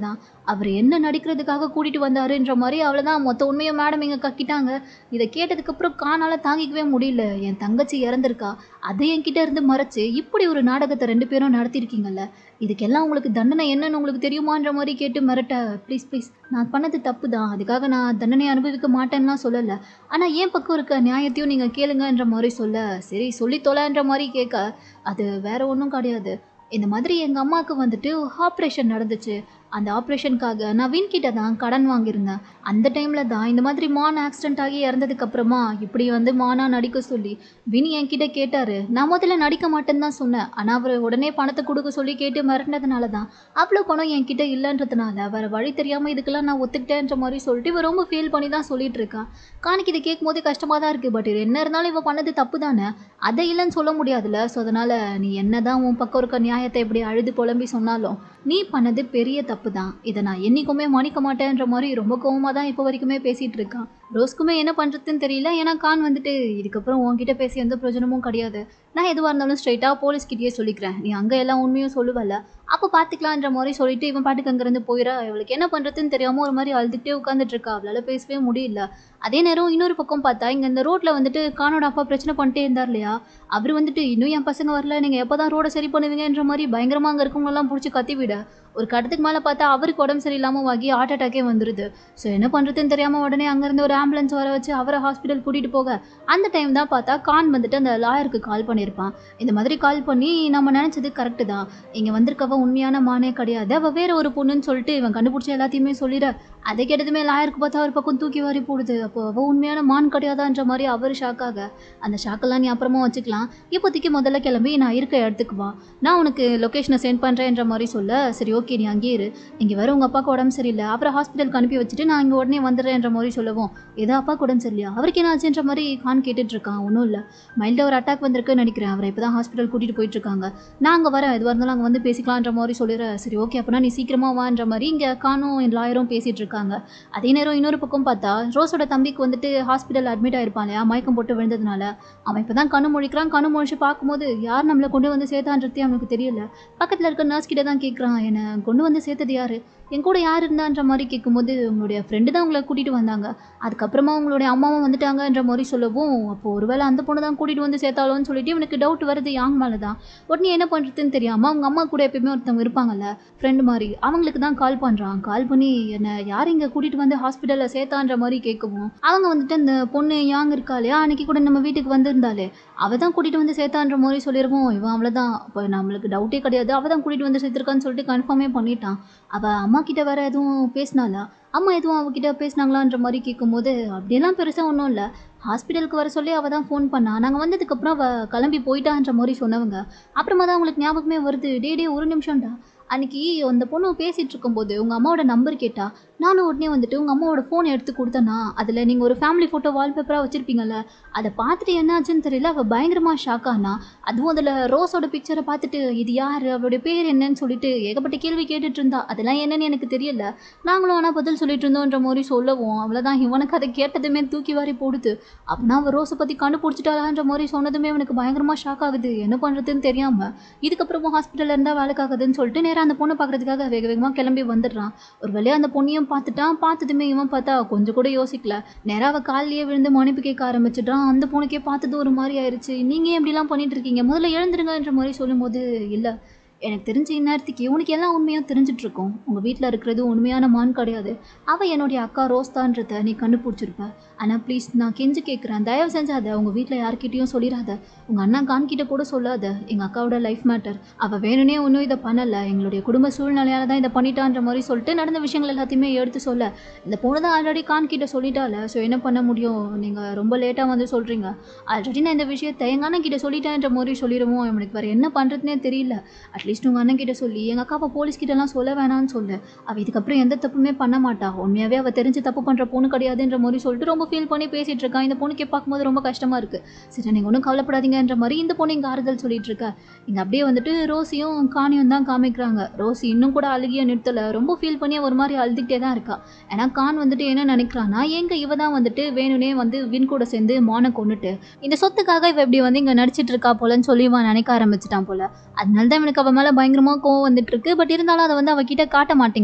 அவர் என்ன நடிக்கிறதுக்காக கூட்டிகிட்டு வந்தாருன்ற மாதிரி அவ்வளோதான் மொத்த உண்மையை மேடம் இங்கே கக்கிட்டாங்க இதை கேட்டதுக்கப்புறம் காணால தாங்கிக்கவே முடியல என் தங்கச்சி இறந்துருக்கா அதை என்கிட்ட இருந்து மறைச்சு இப்படி ஒரு நாடகத்தை ரெண்டு பேரும் நடத்தியிருக்கீங்கல்ல இதுக்கெல்லாம் உங்களுக்கு தண்டனை என்னன்னு உங்களுக்கு தெரியுமான்ற மாதிரி கேட்டு மிரட்ட ப்ளீஸ் ப்ளீஸ் நான் பண்ணது தப்பு தான் அதுக்காக நான் தண்டனை அனுபவிக்க மாட்டேன்னுலாம் சொல்லலை ஆனால் ஏன் பக்கம் இருக்க நியாயத்தையும் நீங்கள் கேளுங்கன்ற மாதிரி சொல்ல சரி சொல்லி தொலைன்ற மாதிரி கேட்க அது வேற ஒன்றும் கிடையாது இந்த மாதிரி எங்கள் அம்மாவுக்கு வந்துட்டு ஆப்ரேஷன் நடந்துச்சு அந்த ஆப்ரேஷனுக்காக நான் வின் கிட்ட தான் கடன் வாங்கியிருந்தேன் அந்த டைமில் தான் இந்த மாதிரி மான் ஆக்சிடென்ட் ஆகி இறந்ததுக்கு அப்புறமா இப்படி வந்து மானா நடிக்க சொல்லி வினி என்கிட்ட கேட்டார் நான் முதல்ல நடிக்க மாட்டேன்னு தான் சொன்னேன் ஆனால் அவர் உடனே பணத்தை கொடுக்க சொல்லி கேட்டு மிரட்டினதுனால தான் அவ்வளோ பணம் என்கிட்ட இல்லைன்றதுனால வேறு வழி தெரியாமல் இதுக்கெல்லாம் நான் ஒத்துக்கிட்டேன்ற மாதிரி சொல்லிட்டு இவ ரொம்ப ஃபீல் பண்ணி தான் சொல்லிட்டு இருக்கா காணிக்கு இதை கேட்கும் போதே கஷ்டமாக தான் இருக்குது பட் இது என்ன இருந்தாலும் இவ பண்ணது தப்பு தானே அதை இல்லைன்னு சொல்ல முடியாதுல்ல ஸோ அதனால் நீ என்ன தான் உன் பக்கம் இருக்க நியாயத்தை இப்படி அழுது புலம்பி சொன்னாலும் நீ பண்ணது பெரிய தப்பு தான் இதை நான் என்றைக்குமே மன்னிக்க மாட்டேன்ற மாதிரி ரொம்ப கோவமாக தான் இப்போ வரைக்குமே பேசிகிட்டு இருக்கான் ரோஸ்க்குமே என்ன பண்ணுறதுன்னு தெரியல ஏன்னா கான் வந்துட்டு இதுக்கப்புறம் உன்கிட்ட பேசி எந்த பிரயோஜனமும் கிடையாது நான் எதுவாக இருந்தாலும் ஸ்ட்ரைட்டாக போலீஸ்கிட்டயே சொல்லிக்கிறேன் நீ அங்கே எல்லா உண்மையும் சொல்லுவல்ல அப்போ பார்த்துக்கலான்ற மாதிரி சொல்லிட்டு இவன் பாட்டுக்கு அங்கேருந்து போயிடா இவளுக்கு என்ன பண்ணுறதுன்னு தெரியாமல் ஒரு மாதிரி அழுதுகிட்டே உட்காந்துட்டு இருக்கா அவளால் பேசவே முடியல அதே நேரம் இன்னொரு பக்கம் பார்த்தா இங்கே இந்த ரோட்டில் வந்துட்டு கானோட அப்பா பிரச்சனை பண்ணிட்டே இருந்தார் இல்லையா அவர் வந்துட்டு இன்னும் என் பசங்க வரல நீங்கள் எப்போ தான் ரோடை சரி பண்ணுவீங்கன்ற மாதிரி பயங்கரமாக அங்கே இருக்கவங்களெல்லாம் பிடிச்சி கத்தி விட ஒரு கடத்துக்கு மேலே பார்த்தா அவருக்கு உடம்பு சரியில்லாமல் ஆகி ஹார்ட் அட்டாக்கே வந்துடுது ஸோ என்ன பண்ணுறதுன்னு தெரியாமல் உடனே அங்கேருந்து ஒரு ஆம்புலன்ஸ் வர வச்சு அவரை ஹாஸ்பிட்டல் கூட்டிகிட்டு போக அந்த டைம் தான் பார்த்தா கான் வந்துட்டு அந்த லாயருக்கு கால் பண்ணியிருப்பான் இந்த மாதிரி கால் பண்ணி நம்ம நினச்சது கரெக்டு தான் இங்கே வந்திருக்கவ உண்மையான மானே கிடையாது அவள் வேற ஒரு பொண்ணுன்னு சொல்லிட்டு இவன் கண்டுபிடிச்ச எல்லாத்தையுமே சொல்லிட அதை கேட்டதுமே லாயருக்கு பார்த்தா ஒரு பக்கம் தூக்கி வாரி போடுது அப்போ அவள் உண்மையான மான் கிடையாதான்ற மாதிரி அவர் ஷாக்காக அந்த ஷாக்கெல்லாம் நீ அப்புறமா வச்சுக்கலாம் இப்போதைக்கு முதல்ல கிளம்பி நான் இருக்க இடத்துக்கு வா நான் உனக்கு லொக்கேஷனை சென்ட் பண்ணுறேன்ற மாதிரி சொல்ல சரி ஓகே நீ அங்கேயே இரு இங்கே வர உங்கள் அப்பாவுக்கு உடம்பு சரியில்லை அப்புறம் ஹாஸ்பிட்டலுக்கு அனுப்பி வச்சுட்டு நான் இங்கே உடனே வந்துடுறேன்ற மாதிரி சொல்லவும் ஏதோ அப்பாவுக்கு உடம்பு சரியில்லையா அவருக்கு என்ன ஆச்சுன்ற மாதிரி கான் கேட்டுட்டு இருக்கான் ஒன்றும் இல்லை மைல்டாக ஒரு அட்டாக் வந்திருக்குன்னு நினைக்கிறேன் அவரை இப்போ தான் ஹாஸ்பிட்டல் கூட்டிகிட்டு போயிட்டு இருக்காங்க நான் அங்கே வரேன் எதுவாக இருந்தாலும் அங்கே வந்து பேசிக்கலான்ற மாதிரி சொல்லிடுறேன் சரி ஓகே அப்படின்னா நீ சீக்கிரமாக வான்ற மாதிரி இங்கே கானும் என் லாயரும் பேசிகிட்டு இருக்காங்க அதே நேரம் இன்னொரு பக்கம் பார்த்தா ரோஸோட தம்பிக்கு வந்துட்டு ஹாஸ்பிட்டல் அட்மிட் ஆயிருப்பான் இல்லையா மயக்கம் போட்டு விழுந்ததுனால அவன் இப்போ தான் கண்ணு முழிக்கிறான் கண்ணு முழிச்சு பார்க்கும்போது யார் நம்மளை கொண்டு வந்து சேர்த்தான்றதே அவனுக்கு தெரியல பக்கத்தில் இருக்க நர்ஸ் கிட்ட தான் கேட்குறான் என்னை கொண்டு வந்து சேர்த்தது யார் என் கூட யார் இருந்தான்ற மாதிரி கேட்கும்போது உங்களுடைய ஃப்ரெண்டு தான் உங்களை கூட்டிகிட்டு வந்தாங்க அதுக்கப்புறமா உங்களுடைய அம்மாவும் வந்துட்டாங்கன்ற மாதிரி சொல்லவும் அப்போ ஒருவேளை அந்த பொண்ணு தான் கூட்டிகிட்டு வந்து சேர்த்தாலோன்னு சொல்லிட்டு இவனுக்கு டவுட் வருது யாங் மேலே தான் உடனே என்ன பண்ணுறதுன்னு தெரியாமல் அவங்க அம்மா கூட எப்பயுமே ஒருத்தவங்க இருப்பாங்கல்ல ஃப்ரெண்டு மாதிரி அவங்களுக்கு தான் கால் பண்ணுறான் கால் பண்ணி என்னை யார் இங்கே கூட்டிகிட்டு வந்து ஹாஸ்பிட்டலில் சேர்த்தான்ற மாதிரி கேட்கவும் அவங்க வந்துட்டு அந்த பொண்ணு யாங் இருக்கா இல்லையா அன்னைக்கு கூட நம்ம வீட்டுக்கு வந்திருந்தாலே அவள் தான் கூட்டிகிட்டு வந்து சேர்த்தான்ற மாதிரி சொல்லிடுவோம் இவன் அவ்வளோதான் இப்போ நம்மளுக்கு டவுட்டே கிடையாது அவள் தான் கூட்டிகிட்டு வந்து சேர்த்துருக்கான்னு சொல்லிட்டு கன்ஃபார்மே பண்ணிட்டான் அவள் அம்மா கிட்ட வேற எதுவும் பேசினாளா அம்மா எதுவும் அவகிட்ட பேசினாங்களான்ற மாதிரி கேட்கும்போது அப்படியெல்லாம் பெருசாக ஒன்றும் இல்லை ஹாஸ்பிட்டலுக்கு வர சொல்லி அவள் தான் ஃபோன் பண்ணா நாங்கள் வந்ததுக்கப்புறம் அவள் கிளம்பி போயிட்டான்ற மாதிரி சொன்னவங்க அப்புறமா தான் அவங்களுக்கு ஞாபகமே வருது டே டே ஒரு நிமிஷம்டா அன்னைக்கு அந்த பொண்ணு பேசிகிட்டு இருக்கும்போது உங்கள் அம்மாவோட நம்பர் கேட்டா நானும் உடனே வந்துட்டு உங்கள் அம்மாவோட ஃபோன் எடுத்து கொடுத்தேன்னா அதில் நீங்கள் ஒரு ஃபேமிலி ஃபோட்டோ வால்பேப்பராக வச்சுருப்பீங்கல்ல அதை பார்த்துட்டு என்ன ஆச்சுன்னு தெரியல அவள் பயங்கரமாக ஷாக் ஆனா அதுவும் அதில் ரோஸோட பிக்சரை பார்த்துட்டு இது யார் அவளுடைய பேர் என்னன்னு சொல்லிட்டு ஏகப்பட்ட கேள்வி கேட்டுட்டு இருந்தா அதெல்லாம் என்னன்னு எனக்கு தெரியல நாங்களும் ஆனால் பதில் சொல்லிட்டு இருந்தோன்ற மாதிரி சொல்லவும் அவ்வளோதான் இவனுக்கு அதை கேட்டதுமே தூக்கி வாரி போடுது அப்படின்னா அவள் ரோஸை பற்றி கண்டுபிடிச்சிட்டாளான்ற மாதிரி சொன்னதுமே அவனுக்கு பயங்கரமாக ஷாக் ஆகுது என்ன பண்ணுறதுன்னு தெரியாமல் இதுக்கப்புறமும் ஹாஸ்பிட்டலில் இருந்தால் வேலைக்காகுதுன்னு சொல்லிட்டு நேராக அந்த பொண்ணை பார்க்கறதுக்காக வேக வேகமாக கிளம்பி வந்துடுறான் ஒரு வழியாக அந்த பொண்ணையும் பார்த்துட்டான் பார்த்ததுமே இவன் பார்த்தா கொஞ்சம் கூட யோசிக்கல நேராக அவள் காலிலேயே விழுந்து மன்னிப்பு கேட்க ஆரம்பிச்சிடுறான் அந்த பொண்ணுக்கே பார்த்தது ஒரு மாதிரி ஆயிடுச்சு நீங்கள் ஏன் இப்படிலாம் பண்ணிட்டு இருக்கீங்க முதல்ல எழுந்துருங்கன்ற மாதிரி சொல்லும்போது இல்லை எனக்கு தெரிஞ்ச இந்நேரத்துக்கு இவனுக்கு எல்லாம் உண்மையாக தெரிஞ்சிட்டு இருக்கும் உங்கள் வீட்டில் இருக்கிறது உண்மையான மான் கிடையாது அவள் என்னுடைய அக்கா ரோஸ் தான்றத நீ கண்டுபிடிச்சிருப்ப ஆனால் ப்ளீஸ் நான் கெஞ்சு கேட்குறேன் தயவு செஞ்சு அதை உங்கள் வீட்டில் யார்கிட்டயும் சொல்லிடாத உங்கள் அண்ணா கான்கிட்ட கூட சொல்லாத எங்கள் அக்காவோட லைஃப் மேட்டர் அவள் வேணும்னே ஒன்றும் இதை பண்ணலை எங்களுடைய குடும்ப சூழ்நிலையால தான் இதை பண்ணிட்டான்ற மாதிரி சொல்லிட்டு நடந்த விஷயங்கள் எல்லாத்தையுமே எடுத்து சொல்ல இந்த பொண்ணு தான் ஆல்ரெடி கான்கிட்ட சொல்லிட்டால ஸோ என்ன பண்ண முடியும் நீங்கள் ரொம்ப லேட்டாக வந்து சொல்கிறீங்க ஆல்ரெடி நான் இந்த விஷயத்தை எங்கள் அண்ணன் கிட்ட சொல்லிட்டேன்ற மாதிரி சொல்லிடுவோம் எனக்கு வேறு என்ன பண்ணுறதுனே தெரியல அட்லீஸ்ட் உங்கள் அண்ணன் கிட்ட சொல்லி எங்கள் அக்காவை போலீஸ் கிட்டலாம் சொல்ல வேணாம்னு சொல்லு அவள் இதுக்கப்புறம் எந்த தப்புமே பண்ண மாட்டா உண்மையாகவே அவள் தெரிஞ்சு தப்பு பண்ணுற பொண்ணு கிடையாதுன்ற மாதிரி சொல்லிட்டு ரொம்ப ஃபீல் பண்ணி பேசிகிட்டு இருக்கா இந்த பொண்ணுக்கு பார்க்கும்போது ரொம்ப கஷ்டமாக இருக்குது சரி நீங்கள் ஒன்றும் கவலைப்படாதீங்கன்ற மாதிரி இந்த பொண்ணு இங்கே ஆறுதல் சொல்லிட்டு இருக்கா இங்கே அப்படியே வந்துட்டு ரோசியும் காணியும் தான் காமிக்கிறாங்க ரோசி இன்னும் கூட அழுகிய நிறுத்தலை ரொம்ப ஃபீல் பண்ணி ஒரு மாதிரி அழுதுகிட்டே தான் இருக்கா ஏன்னா கான் வந்துட்டு என்ன நினைக்கிறான்னா எங்க இவ தான் வந்துட்டு வேணும்னே வந்து வின் கூட சேர்ந்து மானை கொண்டுட்டு இந்த சொத்துக்காக இவ இப்படி வந்து இங்கே நடிச்சிட்டு இருக்கா போலன்னு சொல்லி இவன் நினைக்க ஆரம்பிச்சிட்டான் போல அதனால தான் இவனுக்கு அவன் மேலே பயங்கரமாக கோவம் வந்துட்டு இருக்கு பட் இருந்தாலும் அதை வந்து அவகிட்ட காட்ட மாட்டேங்கிறான்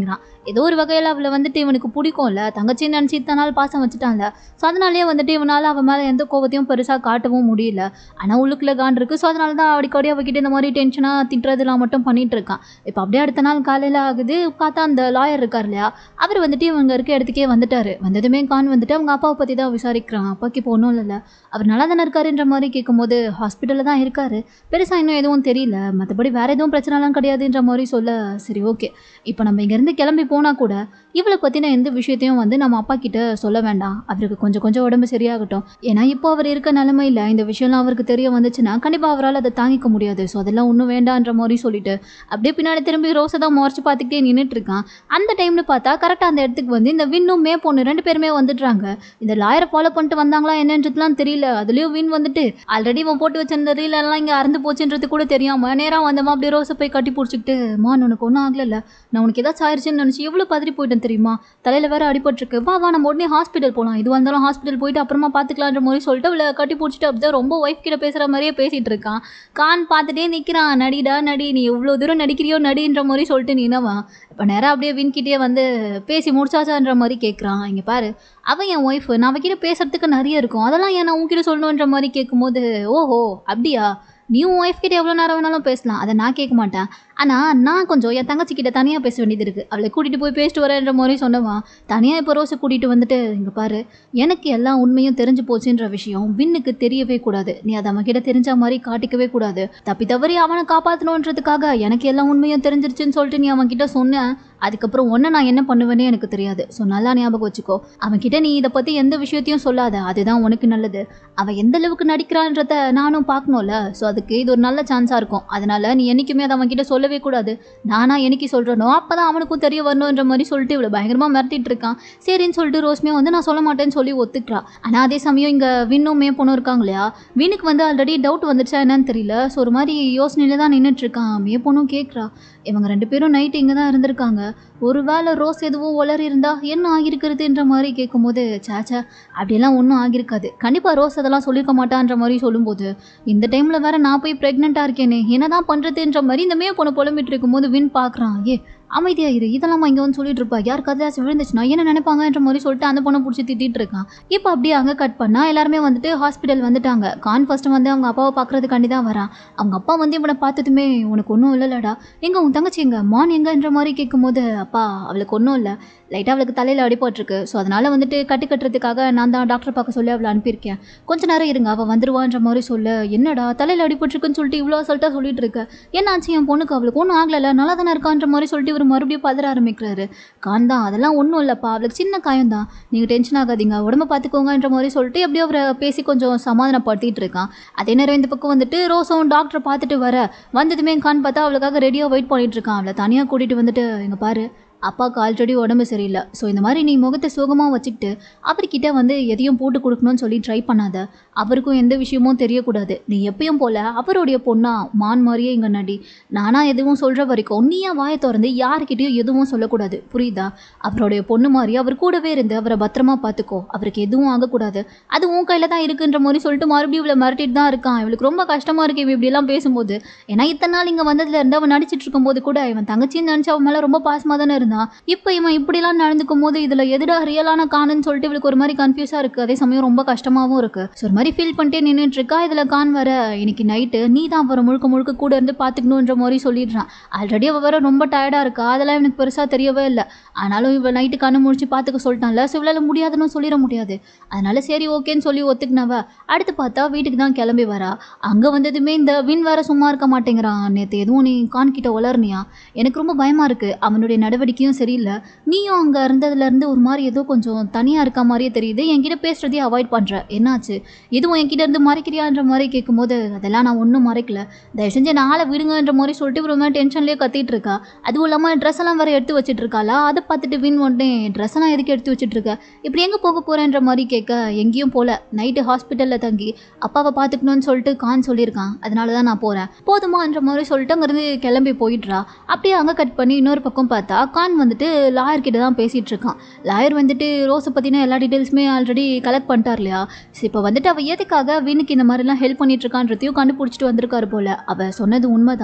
ஏதோ ஒரு வகையில் அவளை வந்துட்டு இவனுக்கு பிடிக்கும்ல தங்கச்சின்னு நினச்சி இத்தனை நாள் பாசம் வச்சுட்டான்ல ஸோ அதனாலேயே வந்துட்டு இவனால் அவன் மேலே எந்த கோபத்தையும் பெருசாக காட்டவும் முடியல ஆனால் உள்ளுக்குள்ள கான் இருக்கு ஸோ அதனால தான் அடிக்கடி அவகிட்ட இந்த மாதிரி டென்ஷனாக திட்டுறதுலாம் மட்டும் பண்ணிட்டு இருக்கான் இப்போ அப்படியே அடுத்த நாள் காலையில் ஆகுது பார்த்தா அந்த லாயர் இருக்கார் இல்லையா அவர் வந்துட்டு இவங்க இருக்க இடத்துக்கே வந்துட்டாரு வந்ததுமே கான் வந்துட்டு அவங்க அப்பாவை பற்றி தான் விசாரிக்கிறான் அப்பாக்கு இப்போ ஒன்றும் இல்லைல்ல அவர் நல்லா தானே இருக்காருன்ற மாதிரி கேட்கும்போது ஹாஸ்பிட்டலில் தான் இருக்காரு பெருசாக இன்னும் எதுவும் தெரியல மற்றபடி வேற எதுவும் பிரச்சனைலாம் கிடையாதுன்ற மாதிரி சொல்ல சரி ஓகே இப்போ நம்ம இங்கேருந்து கிளம்பி போனால் கூட இவளை பற்றின எந்த விஷயத்தையும் வந்து நம்ம அப்பா கிட்ட சொல்ல வேண்டாம் அவருக்கு கொஞ்சம் கொஞ்சம் உடம்பு சரியாகட்டும் ஏன்னா இப்போ அவர் இருக்க நிலமையில் இந்த விஷயம்லாம் அவருக்கு தெரிய வந்துச்சுன்னா கண்டிப்பாக அவரால் அதை தாங்கிக்க முடியாது ஸோ அதெல்லாம் ஒன்றும் வேண்டான்ற மாதிரி சொல்லிட்டு அப்படியே பின்னாடி திரும்பி ரோஸை தான் முறைச்சு பார்த்துக்கிட்டே நின்றுட்டு இருக்கான் அந்த டைம்னு பார்த்தா கரெக்டாக அந்த இடத்துக்கு வந்து இந்த வின்னும் மே பொண்ணு ரெண்டு பேருமே வந்துடுறாங்க இந்த லாயரை ஃபாலோ பண்ணிட்டு வந்தாங்களா என்னன்றதுலாம் தெரியல அதுலேயும் வின் வந்துட்டு ஆல்ரெடி இவன் போட்டு வச்சிருந்த ரீல் எல்லாம் இங்கே அறந்து போச்சுன்றது கூட தெரியாம நேராக வந்தமா அப்படியே ரோஸை போய் கட்டி பிடிச்சிக்கிட்டு மான் உனக்கு ஒன்றும் ஆகலைல்ல நான் உனக்கு ஏதாச்சும் ஆயிடுச்சுன்னு நினச்சி எவ்வளோ பதறி போயிட்டேன் தெரியுமா தலையில் வேற அடிபட்டிருக்கு வா வா நம்ம உடனே ஹாஸ்பிட்டல் போகலாம் இது வந்தாலும் ஹாஸ்பிட்டல் போயிட்டு அப்புறமா பார்த்துக்கலான்ற மாதிரி சொல்லிட்டு அவளை கட்டி பிடிச்சிட்டு அப்படியே ரொம்ப ஒய்ஃப் கிட்ட பேசுகிற மாதிரியே பேசிகிட்டு இருக்கான் கான் பார்த்துட்டே நிற்கிறான் நடிடா நடி நீ எவ்வளோ தூரம் நடிக்கிறியோ நடின்ற மாதிரி சொல்லிட்டு நினவன் இப்போ நேராக அப்படியே வின்கிட்டே வந்து பேசி முடிச்சாச்சான்ற மாதிரி கேட்குறான் இங்கே பாரு அவன் என் ஒய்ஃபு நான் அவகிட்ட பேசுறதுக்கு நிறைய இருக்கும் அதெல்லாம் ஏன் நான் உன்கிட்ட சொல்லணுன்ற மாதிரி கேட்கும்போது ஓஹோ அப்படியா நீ உன் ஒய்ஃப் கிட்ட எவ்வளோ நேரம் வேணாலும் பேசலாம் அதை நான் கேட்க மாட்டேன் ஆனால் நான் கொஞ்சம் என் தங்கச்சி கிட்ட தனியாக பேச வேண்டியது இருக்குது அவளை கூட்டிகிட்டு போய் பேசிட்டு வரேன்ற மாதிரி சொன்னவன் தனியாக இப்போ ரோஸை கூட்டிகிட்டு வந்துட்டு இங்கே பாரு எனக்கு எல்லா உண்மையும் தெரிஞ்சு போச்சுன்ற விஷயம் வின்னுக்கு தெரியவே கூடாது நீ அதை அவன் கிட்ட தெரிஞ்ச மாதிரி காட்டிக்கவே கூடாது தப்பி தவறி அவனை காப்பாற்றணுன்றதுக்காக எனக்கு எல்லா உண்மையும் தெரிஞ்சிருச்சுன்னு சொல்லிட்டு நீ அவன் கிட்ட சொன்ன அதுக்கப்புறம் ஒன்று நான் என்ன பண்ணுவேனே எனக்கு தெரியாது ஸோ நல்லா ஞாபகம் வச்சுக்கோ அவன்கிட்ட நீ இதை பற்றி எந்த விஷயத்தையும் சொல்லாத அதுதான் உனக்கு நல்லது அவன் எந்த அளவுக்கு நடிக்கிறான்றத நானும் பார்க்கணும்ல ஸோ அதுக்கு இது ஒரு நல்ல சான்ஸாக இருக்கும் அதனால நீ என்றைக்குமே அதை அவன்கிட்ட சொல்லவே கூடாது நானா என்னைக்கு சொல்கிறனோ அப்போ தான் அவனுக்கும் தெரிய வரணுன்ற மாதிரி சொல்லிட்டு இவ்வளோ பயங்கரமாக மிரட்டிட்டு இருக்கான் சரின்னு சொல்லிட்டு ரோஸ்மே வந்து நான் சொல்ல மாட்டேன்னு சொல்லி ஒத்துக்கிறா ஆனால் அதே சமயம் இங்கே வின்னும் மே பொண்ணும் இருக்காங்க இல்லையா வினுக்கு வந்து ஆல்ரெடி டவுட் வந்துடுச்சா என்னன்னு தெரியல ஸோ ஒரு மாதிரி யோசனையில தான் நின்றுட்டு இருக்கான் மே பொண்ணும் கேட்குறா இவங்க ரெண்டு பேரும் நைட்டு இங்கே தான் இருந்திருக்காங்க ஒருவேளை ரோஸ் எதுவும் உளறி இருந்தா என்ன ஆகியிருக்கிறதுன்ற மாதிரி கேட்கும்போது சேச்சா அப்படியெல்லாம் ஒன்றும் ஆகியிருக்காது கண்டிப்பாக ரோஸ் அதெல்லாம் சொல்லியிருக்க மாட்டான்ற மாதிரி சொல்லும்போது இந்த டைமில் வேற நான் போய் ப்ரெக்னெண்ட்டாக இருக்கேனே என்னதான் பண்ணுறதுன்ற மாதிரி இந்த மே பொண்ணு புலம்பிட்டு இருக்கும்போது வின் பார்க்குறான் ஏ அமைதியா இரு இதெல்லாம் இங்கே வந்து சொல்லிட்டு இருப்பா யார் கதையாச்சும் விழுந்துச்சுன்னா என்ன நினைப்பாங்கன்ற மாதிரி சொல்லிட்டு அந்த பொண்ணை பிடிச்சி திட்டிட்டு இருக்கான் இப்போ அப்படியே அங்கே கட் பண்ணா எல்லாருமே வந்துட்டு ஹாஸ்பிட்டல் வந்துட்டாங்க கான் ஃபர்ஸ்ட் வந்து அவங்க அப்பாவை பார்க்கறதுக்காண்டி தான் வரான் அவங்க அப்பா வந்து இவனை பார்த்ததுமே உனக்கு ஒன்றும் இல்லைலடா எங்க உன் தங்கச்சி எங்க மான் எங்கன்ற மாதிரி கேட்கும்போது அப்பா அவளுக்கு ஒன்றும் இல்லை லைட்டாக அவளுக்கு தலையில் அடிபட்டிருக்கு ஸோ அதனால் வந்துட்டு கட்டு கட்டுறதுக்காக நான் தான் டாக்டர் பார்க்க சொல்லி அவளை அனுப்பியிருக்கேன் கொஞ்ச நேரம் இருங்க அவள் வந்துருவான்ற மாதிரி சொல்ல என்னடா தலையில் அடிபட்டிருக்குன்னு சொல்லிட்டு இவ்வளோ சொல்லிட்டா சொல்லிட்டு இருக்க என்னாச்சு என் பொண்ணுக்கு அவளுக்கு ஒன்றும் ஆகலைல்ல நல்லா தானே இருக்கான்ற மாதிரி சொல்லிட்டு இவர் மறுபடியும் பதற ஆரம்பிக்கிறாரு கான் தான் அதெல்லாம் ஒன்றும் இல்லைப்பா அவளுக்கு சின்ன காயம் தான் நீங்கள் டென்ஷன் ஆகாதீங்க உடம்ப பார்த்துக்கோங்கன்ற மாதிரி சொல்லிட்டு எப்படியோ அவரை பேசி கொஞ்சம் சமாதானப்படுத்திட்டு இருக்கான் அதே நேரம் இந்த பக்கம் வந்துட்டு ரோஸும் டாக்டரை பார்த்துட்டு வர வந்ததுமே கான் பார்த்தா அவளுக்காக ரெடியாக வெயிட் பண்ணிட்டு இருக்கான் அவளை தனியாக கூட்டிகிட்டு வந்துட்டு இங்கே பாரு அப்பாவுக்கு ஆல்ரெடி உடம்பு சரியில்லை ஸோ இந்த மாதிரி நீ முகத்தை சுகமாக வச்சுக்கிட்டு அவர்கிட்ட வந்து எதையும் போட்டு கொடுக்கணும்னு சொல்லி ட்ரை பண்ணாத அவருக்கும் எந்த விஷயமும் தெரியக்கூடாது நீ எப்பயும் போல அவருடைய பொண்ணா மான் மாதிரியே இங்கே நடி நானா எதுவும் சொல்கிற வரைக்கும் நீயா வாயை திறந்து யாருக்கிட்டேயும் எதுவும் சொல்லக்கூடாது புரியுதா அவருடைய பொண்ணு மாதிரி அவர் கூடவே இருந்து அவரை பத்திரமா பார்த்துக்கோ அவருக்கு எதுவும் ஆகக்கூடாது அது உன் கையில் தான் இருக்குன்ற மாதிரி சொல்லிட்டு மறுபடியும் இவளை மிரட்டிட்டு தான் இருக்கான் இவளுக்கு ரொம்ப கஷ்டமாக இருக்கு இவன் இப்படியெல்லாம் பேசும்போது ஏன்னா இத்தனை நாள் இங்கே வந்ததுல இருந்து அவன் நடிச்சிட்டு இருக்கும்போது கூட இவன் தங்கச்சின்னு நினச்சி அவன் மேலே ரொம்ப பாசமாக தானே இருந்தான் இப்போ இவன் இப்படிலாம் நடந்துக்கும் போது இதில் எதுடா ரியலான காணுன்னு சொல்லிட்டு இவளுக்கு ஒரு மாதிரி கன்ஃபியூஸாக இருக்குது அதே சமயம் ரொம்ப கஷ்டமாகவும் இருக்குது ஸோ ஒரு மாதிரி ஃபீல் பண்ணிட்டே நின்றுட்டு இருக்கா இதில் கான் வர இன்னைக்கு நைட்டு நீ தான் அவரை முழுக்க முழுக்க கூட இருந்து பார்த்துக்கணுன்ற மாதிரி சொல்லிடுறான் ஆல்ரெடி அவள் வேற ரொம்ப டயர்டாக இருக்கா அதெல்லாம் எனக்கு பெருசாக தெரியவே இல்லை ஆனாலும் இவள் நைட்டு கண்ணு முடிச்சு பார்த்துக்க சொல்லிட்டான்ல ஸோ இவளால் முடியாதுன்னு சொல்லிட முடியாது அதனால சரி ஓகேன்னு சொல்லி ஒத்துக்கினவ அடுத்து பார்த்தா வீட்டுக்கு தான் கிளம்பி வரா அங்கே வந்ததுமே இந்த வின் வேற சும்மா இருக்க மாட்டேங்கிறான் நேற்று எதுவும் நீ கான் கிட்ட உளர்னியா எனக்கு ரொம்ப பயமாக இருக்குது அவனுடைய நடவடிக்கையும் சரியில்லை நீயும் அங்கே இருந்ததுலேருந்து ஒரு மாதிரி ஏதோ கொஞ்சம் தனியாக இருக்க மாதிரியே தெரியுது என்கிட்ட பேசுகிறதே அவாய்ட் பண்ணுற என்னாச்சு இதுவும் என்கிட்ட இருந்து மறைக்கிறியான்ற மாதிரி கேட்கும்போது அதெல்லாம் நான் ஒன்றும் மறைக்கல தயவு செஞ்சு நாளை விடுங்கன்ற மாதிரி சொல்லிட்டு ஒரு மாதிரி டென்ஷன்லேயே கத்திட்டு இருக்கா அதுவும் இல்லாமல் ட்ரெஸ் எல்லாம் வேற எடுத்து வச்சிட்டு இருக்காளா அதை பார்த்துட்டு வின் உடனே ட்ரெஸ் எல்லாம் எதுக்கு எடுத்து வச்சிட்டு இருக்க இப்படி எங்கே போக போகிறேன்ற மாதிரி கேட்க எங்கேயும் போகல நைட்டு ஹாஸ்பிட்டலில் தங்கி அப்பாவை பார்த்துக்கணும்னு சொல்லிட்டு கான் சொல்லியிருக்கான் அதனால தான் நான் போகிறேன் போதுமான்ற மாதிரி சொல்லிட்டு அங்கேருந்து கிளம்பி போயிடுறா அப்படியே அங்கே கட் பண்ணி இன்னொரு பக்கம் பார்த்தா கான் வந்துட்டு லாயர் கிட்ட தான் பேசிகிட்டு இருக்கான் லாயர் வந்துட்டு ரோஸை பற்றின எல்லா டீட்டெயில்ஸுமே ஆல்ரெடி கலெக்ட் பண்ணிட்டார் இல்லையா இப்போ வந்துட்டு அவள் எதுக்காக வீணுக்கு இந்த மாதிரிலாம் ஹெல்ப் பண்ணிட்டு இருக்கான்றதையும் கண்டுபிடிச்சிட்டு வந்திருக்காரு போல அவள் சொன்னது உண்மைதான்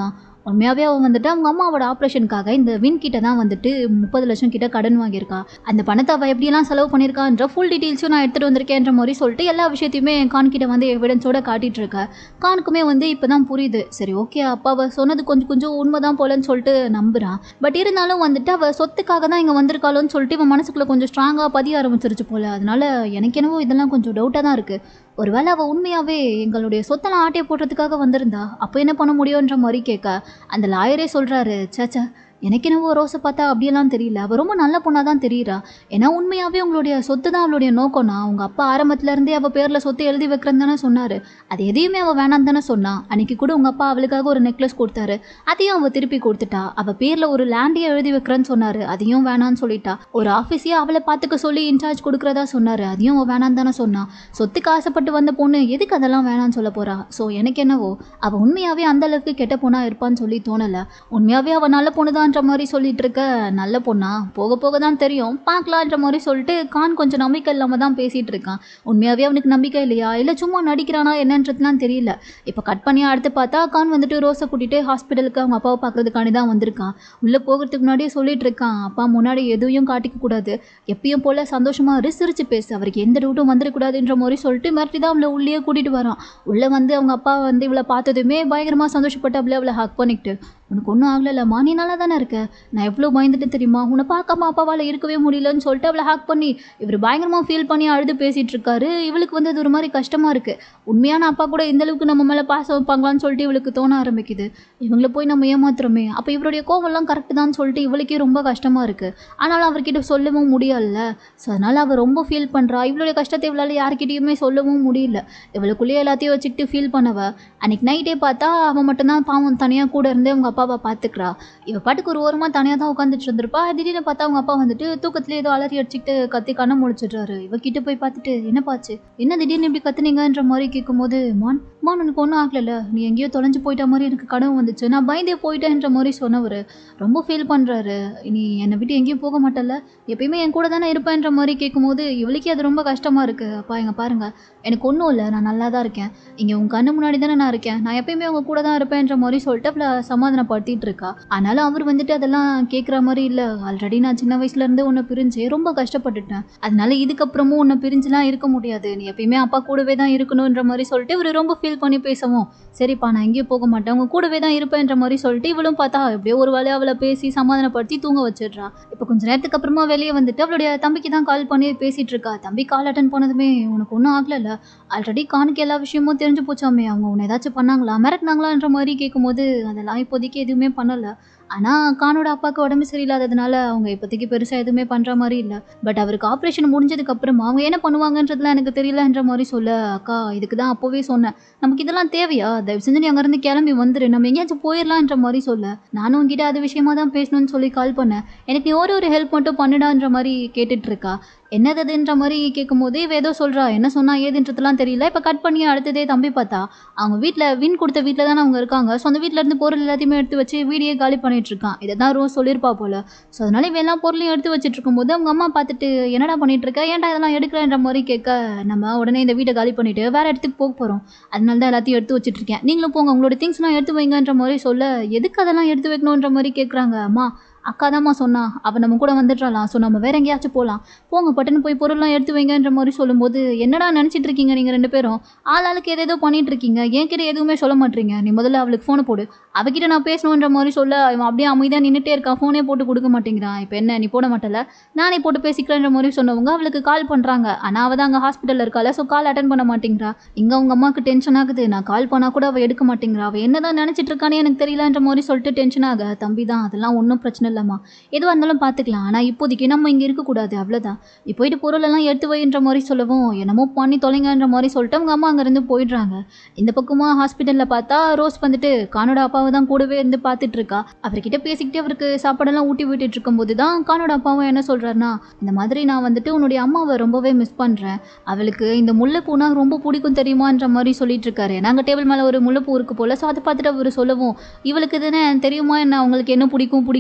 உண்மையாகவே அவன் வந்துட்டு அவங்க அம்மாவோட ஆப்ரேஷனுக்காக இந்த வின் கிட்ட தான் வந்துட்டு முப்பது லட்சம் கிட்ட கடன் வாங்கியிருக்கா அந்த பணத்தை அவள் எப்படியெல்லாம் செலவு பண்ணியிருக்கான்ற ஃபுல் டீட்டெயில்ஸும் நான் எடுத்துகிட்டு வந்திருக்கேன்ற மாதிரி சொல்லிட்டு எல்லா விஷயத்தையுமே கான் கிட்ட வந்து எவிடன்ஸோட காட்டிட்டு இருக்கா கானுக்குமே வந்து இப்போ தான் புரியுது சரி ஓகே அப்பா அவள் சொன்னது கொஞ்சம் கொஞ்சம் உண்மைதான் போலன்னு சொல்லிட்டு நம்புறான் பட் இருந்தாலும் வந்துட்டு அவள் சொத்துக்காக தான் இங்கே வந்திருக்காளோன்னு சொல்லிட்டு இவன் மனசுக்குள்ளே கொஞ்சம் ஸ்ட்ராங்காக பதிய ஆரம்பிச்சிருச்சு போல அதனால எனக்கு என்னவோ இதெல்லாம் கொஞ்சம் டவுட்டாக தான் இருக்குது ஒருவேளை அவள் உண்மையாகவே எங்களுடைய சொத்தெல்லாம் ஆட்டையை போடுறதுக்காக வந்திருந்தா அப்போ என்ன பண்ண முடியுன்ற மாதிரி கேட்க அந்த லாயரே சொல்கிறாரு சேச்சா எனக்கு என்னவோ ரோஸை பார்த்தா அப்படியெல்லாம் தெரியல அவள் ரொம்ப நல்ல பொண்ணாக தான் தெரியுறா ஏன்னா உண்மையாகவே உங்களுடைய சொத்து தான் அவளுடைய நோக்கம்னா உங்கள் அப்பா ஆரம்பத்துல இருந்தே அவள் பேரில் சொத்து எழுதி வைக்கிறேன்னு தானே சொன்னார் அது எதையுமே அவள் வேணாம் தானே சொன்னா அன்னைக்கு கூட உங்கள் அப்பா அவளுக்காக ஒரு நெக்லஸ் கொடுத்தாரு அதையும் அவள் திருப்பி கொடுத்துட்டா அவள் பேரில் ஒரு லேண்டையே எழுதி வைக்கிறேன்னு சொன்னார் அதையும் வேணான்னு சொல்லிட்டா ஒரு ஆஃபீஸையே அவளை பார்த்துக்க சொல்லி இன்சார்ஜ் கொடுக்குறதா சொன்னார் அதையும் அவள் வேணான்னு தானே சொன்னா சொத்துக்கு ஆசைப்பட்டு வந்த பொண்ணு எதுக்கு அதெல்லாம் வேணான்னு சொல்ல போறா ஸோ எனக்கு என்னவோ அவள் உண்மையாகவே அந்த அளவுக்கு கெட்ட பொண்ணா இருப்பான்னு சொல்லி தோணலை உண்மையாகவே அவள் நல்ல பொண்ணுதான்ற மாதிரி சொல்லிட்டு இருக்க நல்ல பொண்ணா போக போக தான் தெரியும் பார்க்கலான்ற மாதிரி சொல்லிட்டு கான் கொஞ்சம் நம்பிக்கை இல்லாமல் தான் பேசிட்டு இருக்கான் உண்மையாகவே அவனுக்கு நம்பிக்கை இல்லையா இல்லை சும்மா நடிக்கிறானா என்னன்றதுலாம் தெரியல இப்போ கட் பண்ணி அடுத்து பார்த்தா கான் வந்துட்டு ரோஸை கூட்டிட்டு ஹாஸ்பிட்டலுக்கு அவங்க அப்பாவை பார்க்கறதுக்காண்டி தான் வந்திருக்கான் உள்ளே போகிறதுக்கு முன்னாடியே சொல்லிட்டு இருக்கான் அப்பா முன்னாடி எதுவும் காட்டிக்க கூடாது எப்பயும் போல சந்தோஷமா இரு, சிரிச்சு பேசு அவருக்கு எந்த டவுட்டும் வந்துடக்கூடாதுன்ற மாதிரி சொல்லிட்டு மிரட்டி தான் அவளை உள்ளே கூட்டிட்டு வரான் உள்ளே வந்து அவங்க அப்பா வந்து இவளை பார்த்ததுமே பயங்கரமா சந்தோஷப்பட்டு அவளை அவளை ஹக் பண்ணிக்கிட்டு உனக்கு ஒன்றும் ஆகலைல்லம்மா நீ நல்லா தானே இருக்க நான் எவ்வளோ பயந்துட்டு தெரியுமா உன்னை பார்க்காம அப்பாவால் இருக்கவே முடியலன்னு சொல்லிட்டு அவளை ஹேக் பண்ணி இவர் பயங்கரமாக ஃபீல் பண்ணி அழுது பேசிட்டு இருக்காரு இவளுக்கு வந்து அது ஒரு மாதிரி கஷ்டமாக இருக்குது உண்மையான அப்பா கூட இந்த அளவுக்கு நம்ம மேலே பாசம் வைப்பாங்களான்னு சொல்லிட்டு இவளுக்கு தோண ஆரம்பிக்குது இவங்கள போய் நம்ம ஏமாத்துறோமே அப்போ இவருடைய கோவம்லாம் கரெக்டு தான் சொல்லிட்டு இவளுக்கே ரொம்ப கஷ்டமாக இருக்குது ஆனாலும் அவர்கிட்ட சொல்லவும் முடியல ஸோ அதனால் அவள் ரொம்ப ஃபீல் பண்ணுறா இவளுடைய கஷ்டத்தை இவளால் யார்கிட்டயுமே சொல்லவும் முடியல இவளுக்குள்ளேயே எல்லாத்தையும் வச்சுக்கிட்டு ஃபீல் பண்ணவ அன்னைக்கு நைட்டே பார்த்தா அவன் மட்டும்தான் பாவம் தனியாக கூட இருந்து அவங்க அப்பாவை பார்த்துக்கிறா இவ பாட்டுக்கு ஒரு ஓரமாக தனியாக தான் உட்காந்துட்டு இருந்திருப்பா திடீர்னு பார்த்தா அவங்க அப்பா வந்துட்டு தூக்கத்துல ஏதோ அலறி அடிச்சுக்கிட்டு கத்தி கண்ணை முழிச்சிடுறாரு இவ கிட்ட போய் பார்த்துட்டு என்ன பாச்சு என்ன திடீர்னு இப்படி கத்துனீங்கன்ற மாதிரி கேட்கும்போது மான் மான் உனக்கு ஒன்றும் ஆகலைல்ல நீ எங்கேயோ தொலைஞ்சு போயிட்ட மாதிரி எனக்கு கனவு வந்துச்சு நான் பயந்தே போயிட்டேன்ற மாதிரி சொன்னவர் ரொம்ப ஃபீல் பண்ணுறாரு நீ என்னை விட்டு எங்கேயும் போக மாட்டல எப்பயுமே என் கூட தானே இருப்பேன்ற மாதிரி கேட்கும்போது இவளுக்கே அது ரொம்ப கஷ்டமாக இருக்குது அப்பா எங்க பாருங்க எனக்கு ஒன்றும் இல்லை நான் நல்லா தான் இருக்கேன் இங்கே உன் கண்ணு முன்னாடி தானே நான் இருக்கேன் நான் எப்பயுமே உங்க கூட தான் இருப்பேன்ற மாதிரி சொல்லிட்டு அவளை சமாதானப்படுத்திட்டு இருக்கா ஆனாலும் அவர் வந்துட்டு அதெல்லாம் கேட்குற மாதிரி இல்லை ஆல்ரெடி நான் சின்ன வயசுல இருந்து உன்னை பிரிஞ்சு ரொம்ப கஷ்டப்பட்டுட்டேன் அதனால இதுக்கப்புறமும் உன்னை பிரிஞ்சுலாம் இருக்க முடியாது நீ எப்பயுமே அப்பா கூடவே தான் இருக்கணுன்ற மாதிரி சொல்லிட்டு இவர் ரொம்ப ஃபீல் பண்ணி பேசவும் சரிப்பா நான் எங்கேயும் போக மாட்டேன் உங்க கூடவே தான் இருப்பேன்ற மாதிரி சொல்லிட்டு இவளும் பார்த்தா எப்படியோ ஒரு வேலையை அவளை பேசி சமாதானப்படுத்தி தூங்க வச்சிடுறா இப்போ கொஞ்ச நேரத்துக்கு அப்புறமா வெளியே வந்துட்டு அவளுடைய தம்பிக்கு தான் கால் பண்ணி பேசிட்டு இருக்கா தம்பி கால் அட்டன் பண்ணதுமே உனக்கு ஒன்றும் ஆகலைல்ல ஆல்ரெடி கானுக்கு எல்லா விஷயமும் தெரிஞ்சு போச்சாமே அவங்க உன்னை ஏதாச்சும் பண்ணாங்களா மிரட்டினாங்களான்ற மாதிரி கேட்கும்போது அதெல்லாம் இப்போதைக்கு எதுவுமே பண்ணலை ஆனால் கானோட அப்பாவுக்கு உடம்பு சரியில்லாததுனால அவங்க இப்போதைக்கு பெருசாக எதுவுமே பண்ணுற மாதிரி இல்லை பட் அவருக்கு ஆப்ரேஷன் முடிஞ்சதுக்கு அப்புறமா அவங்க என்ன பண்ணுவாங்கன்றதுலாம் எனக்கு தெரியலன்ற மாதிரி சொல்ல அக்கா இதுக்கு தான் அப்போவே சொன்னேன் நமக்கு இதெல்லாம் தேவையா தயவு செஞ்சு நீ அங்கேருந்து கிளம்பி வந்துரு நம்ம எங்கேயாச்சும் போயிடலான்ற மாதிரி சொல்ல நானும் உங்ககிட்ட அது விஷயமா தான் பேசணும்னு சொல்லி கால் பண்ணேன் எனக்கு நீ ஒரு ஒரு ஹெல்ப் மட்டும் பண்ணுடான்ற மாதிரி கேட்டுட்டு இருக்கா என்னது அதுன்ற மாதிரி கேட்கும்போது இவ ஏதோ சொல்கிறா என்ன சொன்னா ஏதுன்றதுலாம் தெரியல இப்போ கட் பண்ணி அடுத்ததே தம்பி பார்த்தா அவங்க வீட்டில் வின் கொடுத்த வீட்டில் தானே அவங்க இருக்காங்க ஸோ அந்த வீட்டில் இருந்து பொருள் எல்லாத்தையுமே எடுத்து வச்சு வீடியோ காலி பண்ணிட்டு இருக்கான் இதை தான் ரோஸ் சொல்லியிருப்பா போல ஸோ அதனால இவன் எல்லா பொருளையும் எடுத்து வச்சுட்டு இருக்கும்போது அவங்க அம்மா பார்த்துட்டு என்னடா பண்ணிட்டு இருக்க ஏன்டா இதெல்லாம் எடுக்கிறேன்ற மாதிரி கேட்க நம்ம உடனே இந்த வீட்டை காலி பண்ணிட்டு வேற இடத்துக்கு போக போகிறோம் அதனால தான் எல்லாத்தையும் எடுத்து வச்சுட்டு இருக்கேன் நீங்களும் போங்க உங்களோட திங்ஸ்லாம் எடுத்து வைங்கன்ற மாதிரி சொல்ல எதுக்கு அதெல்லாம் எடுத்து வைக்கணுன்ற மாதிரி கேட்குறாங்க அம்மா அக்கா தாம்மா சொன்னா அவள் நம்ம கூட வந்துடுறாளாம் ஸோ நம்ம வேற எங்கேயாச்சும் போகலாம் போங்க பட்டுன்னு போய் பொருள்லாம் எடுத்து வைங்கன்ற மாதிரி சொல்லும்போது என்னடா நினச்சிட்டு இருக்கீங்க நீங்கள் ரெண்டு பேரும் ஆள் ஆளுக்கு ஏதேதோ பண்ணிட்டு இருக்கீங்க என்கிட்ட எதுவுமே சொல்ல மாட்டீங்க நீ முதல்ல அவளுக்கு ஃபோனை போடு அவகிட்ட நான் பேசணுன்ற மாதிரி சொல்ல இவன் அப்படியே அமைதியாக நின்றுட்டே இருக்கான் ஃபோனே போட்டு கொடுக்க மாட்டேங்கிறான் இப்போ என்ன நீ போட மாட்டல நானே போட்டு பேசிக்கிறேன்ற மாதிரி சொன்னவங்க அவளுக்கு கால் பண்ணுறாங்க ஆனால் அவள் தான் அங்கே ஹாஸ்பிட்டலில் இருக்கால ஸோ கால் அட்டன் பண்ண மாட்டேங்கிறா இங்கே அவங்க அம்மாவுக்கு டென்ஷன் ஆகுது நான் கால் பண்ணால் கூட அவள் எடுக்க மாட்டேங்கிறா அவள் என்னதான் நினச்சிட்டு இருக்கானே எனக்கு தெரியலன்ற மாதிரி சொல்லிட்டு டென்ஷன் ஆக தம்பி தான் அதெல்லாம் ஒன்றும் பிரச்சனை இல்லைம்மா எதுவாக இருந்தாலும் பார்த்துக்கலாம் ஆனால் இப்போதைக்கு நம்ம இங்கே இருக்கக்கூடாது அவ்வளோதான் நீ போயிட்டு பொருளெல்லாம் எடுத்து வைன்ற மாதிரி சொல்லவும் என்னமோ பண்ணி தொலைங்கன்ற மாதிரி சொல்லிட்டு அவங்க அம்மா அங்கேருந்து போயிடுறாங்க இந்த பக்கமாக ஹாஸ்பிட்டலில் பார்த்தா ரோஸ் வந்துட்டு கானோட அப்பாவை தான் கூடவே இருந்து பார்த்துட்டு இருக்கா அவர்கிட்ட பேசிக்கிட்டே அவருக்கு சாப்பாடெல்லாம் ஊட்டி விட்டுட்டு இருக்கும்போது தான் கானோட அப்பாவும் என்ன சொல்கிறாருன்னா இந்த மாதிரி நான் வந்துட்டு உன்னுடைய அம்மாவை ரொம்பவே மிஸ் பண்ணுறேன் அவளுக்கு இந்த முல்லைப்பூனா ரொம்ப பிடிக்கும் தெரியுமான்ற மாதிரி சொல்லிட்டு இருக்காரு நாங்கள் டேபிள் மேலே ஒரு முல்லைப்பூ இருக்கு போல ஸோ அதை பார்த்துட்டு அவர் சொல்லவும் இவளுக்கு தானே தெரியுமா என்ன அவங்களுக்கு என்ன பிடிக்கும் பிடிக்காதுன்றதுலாம்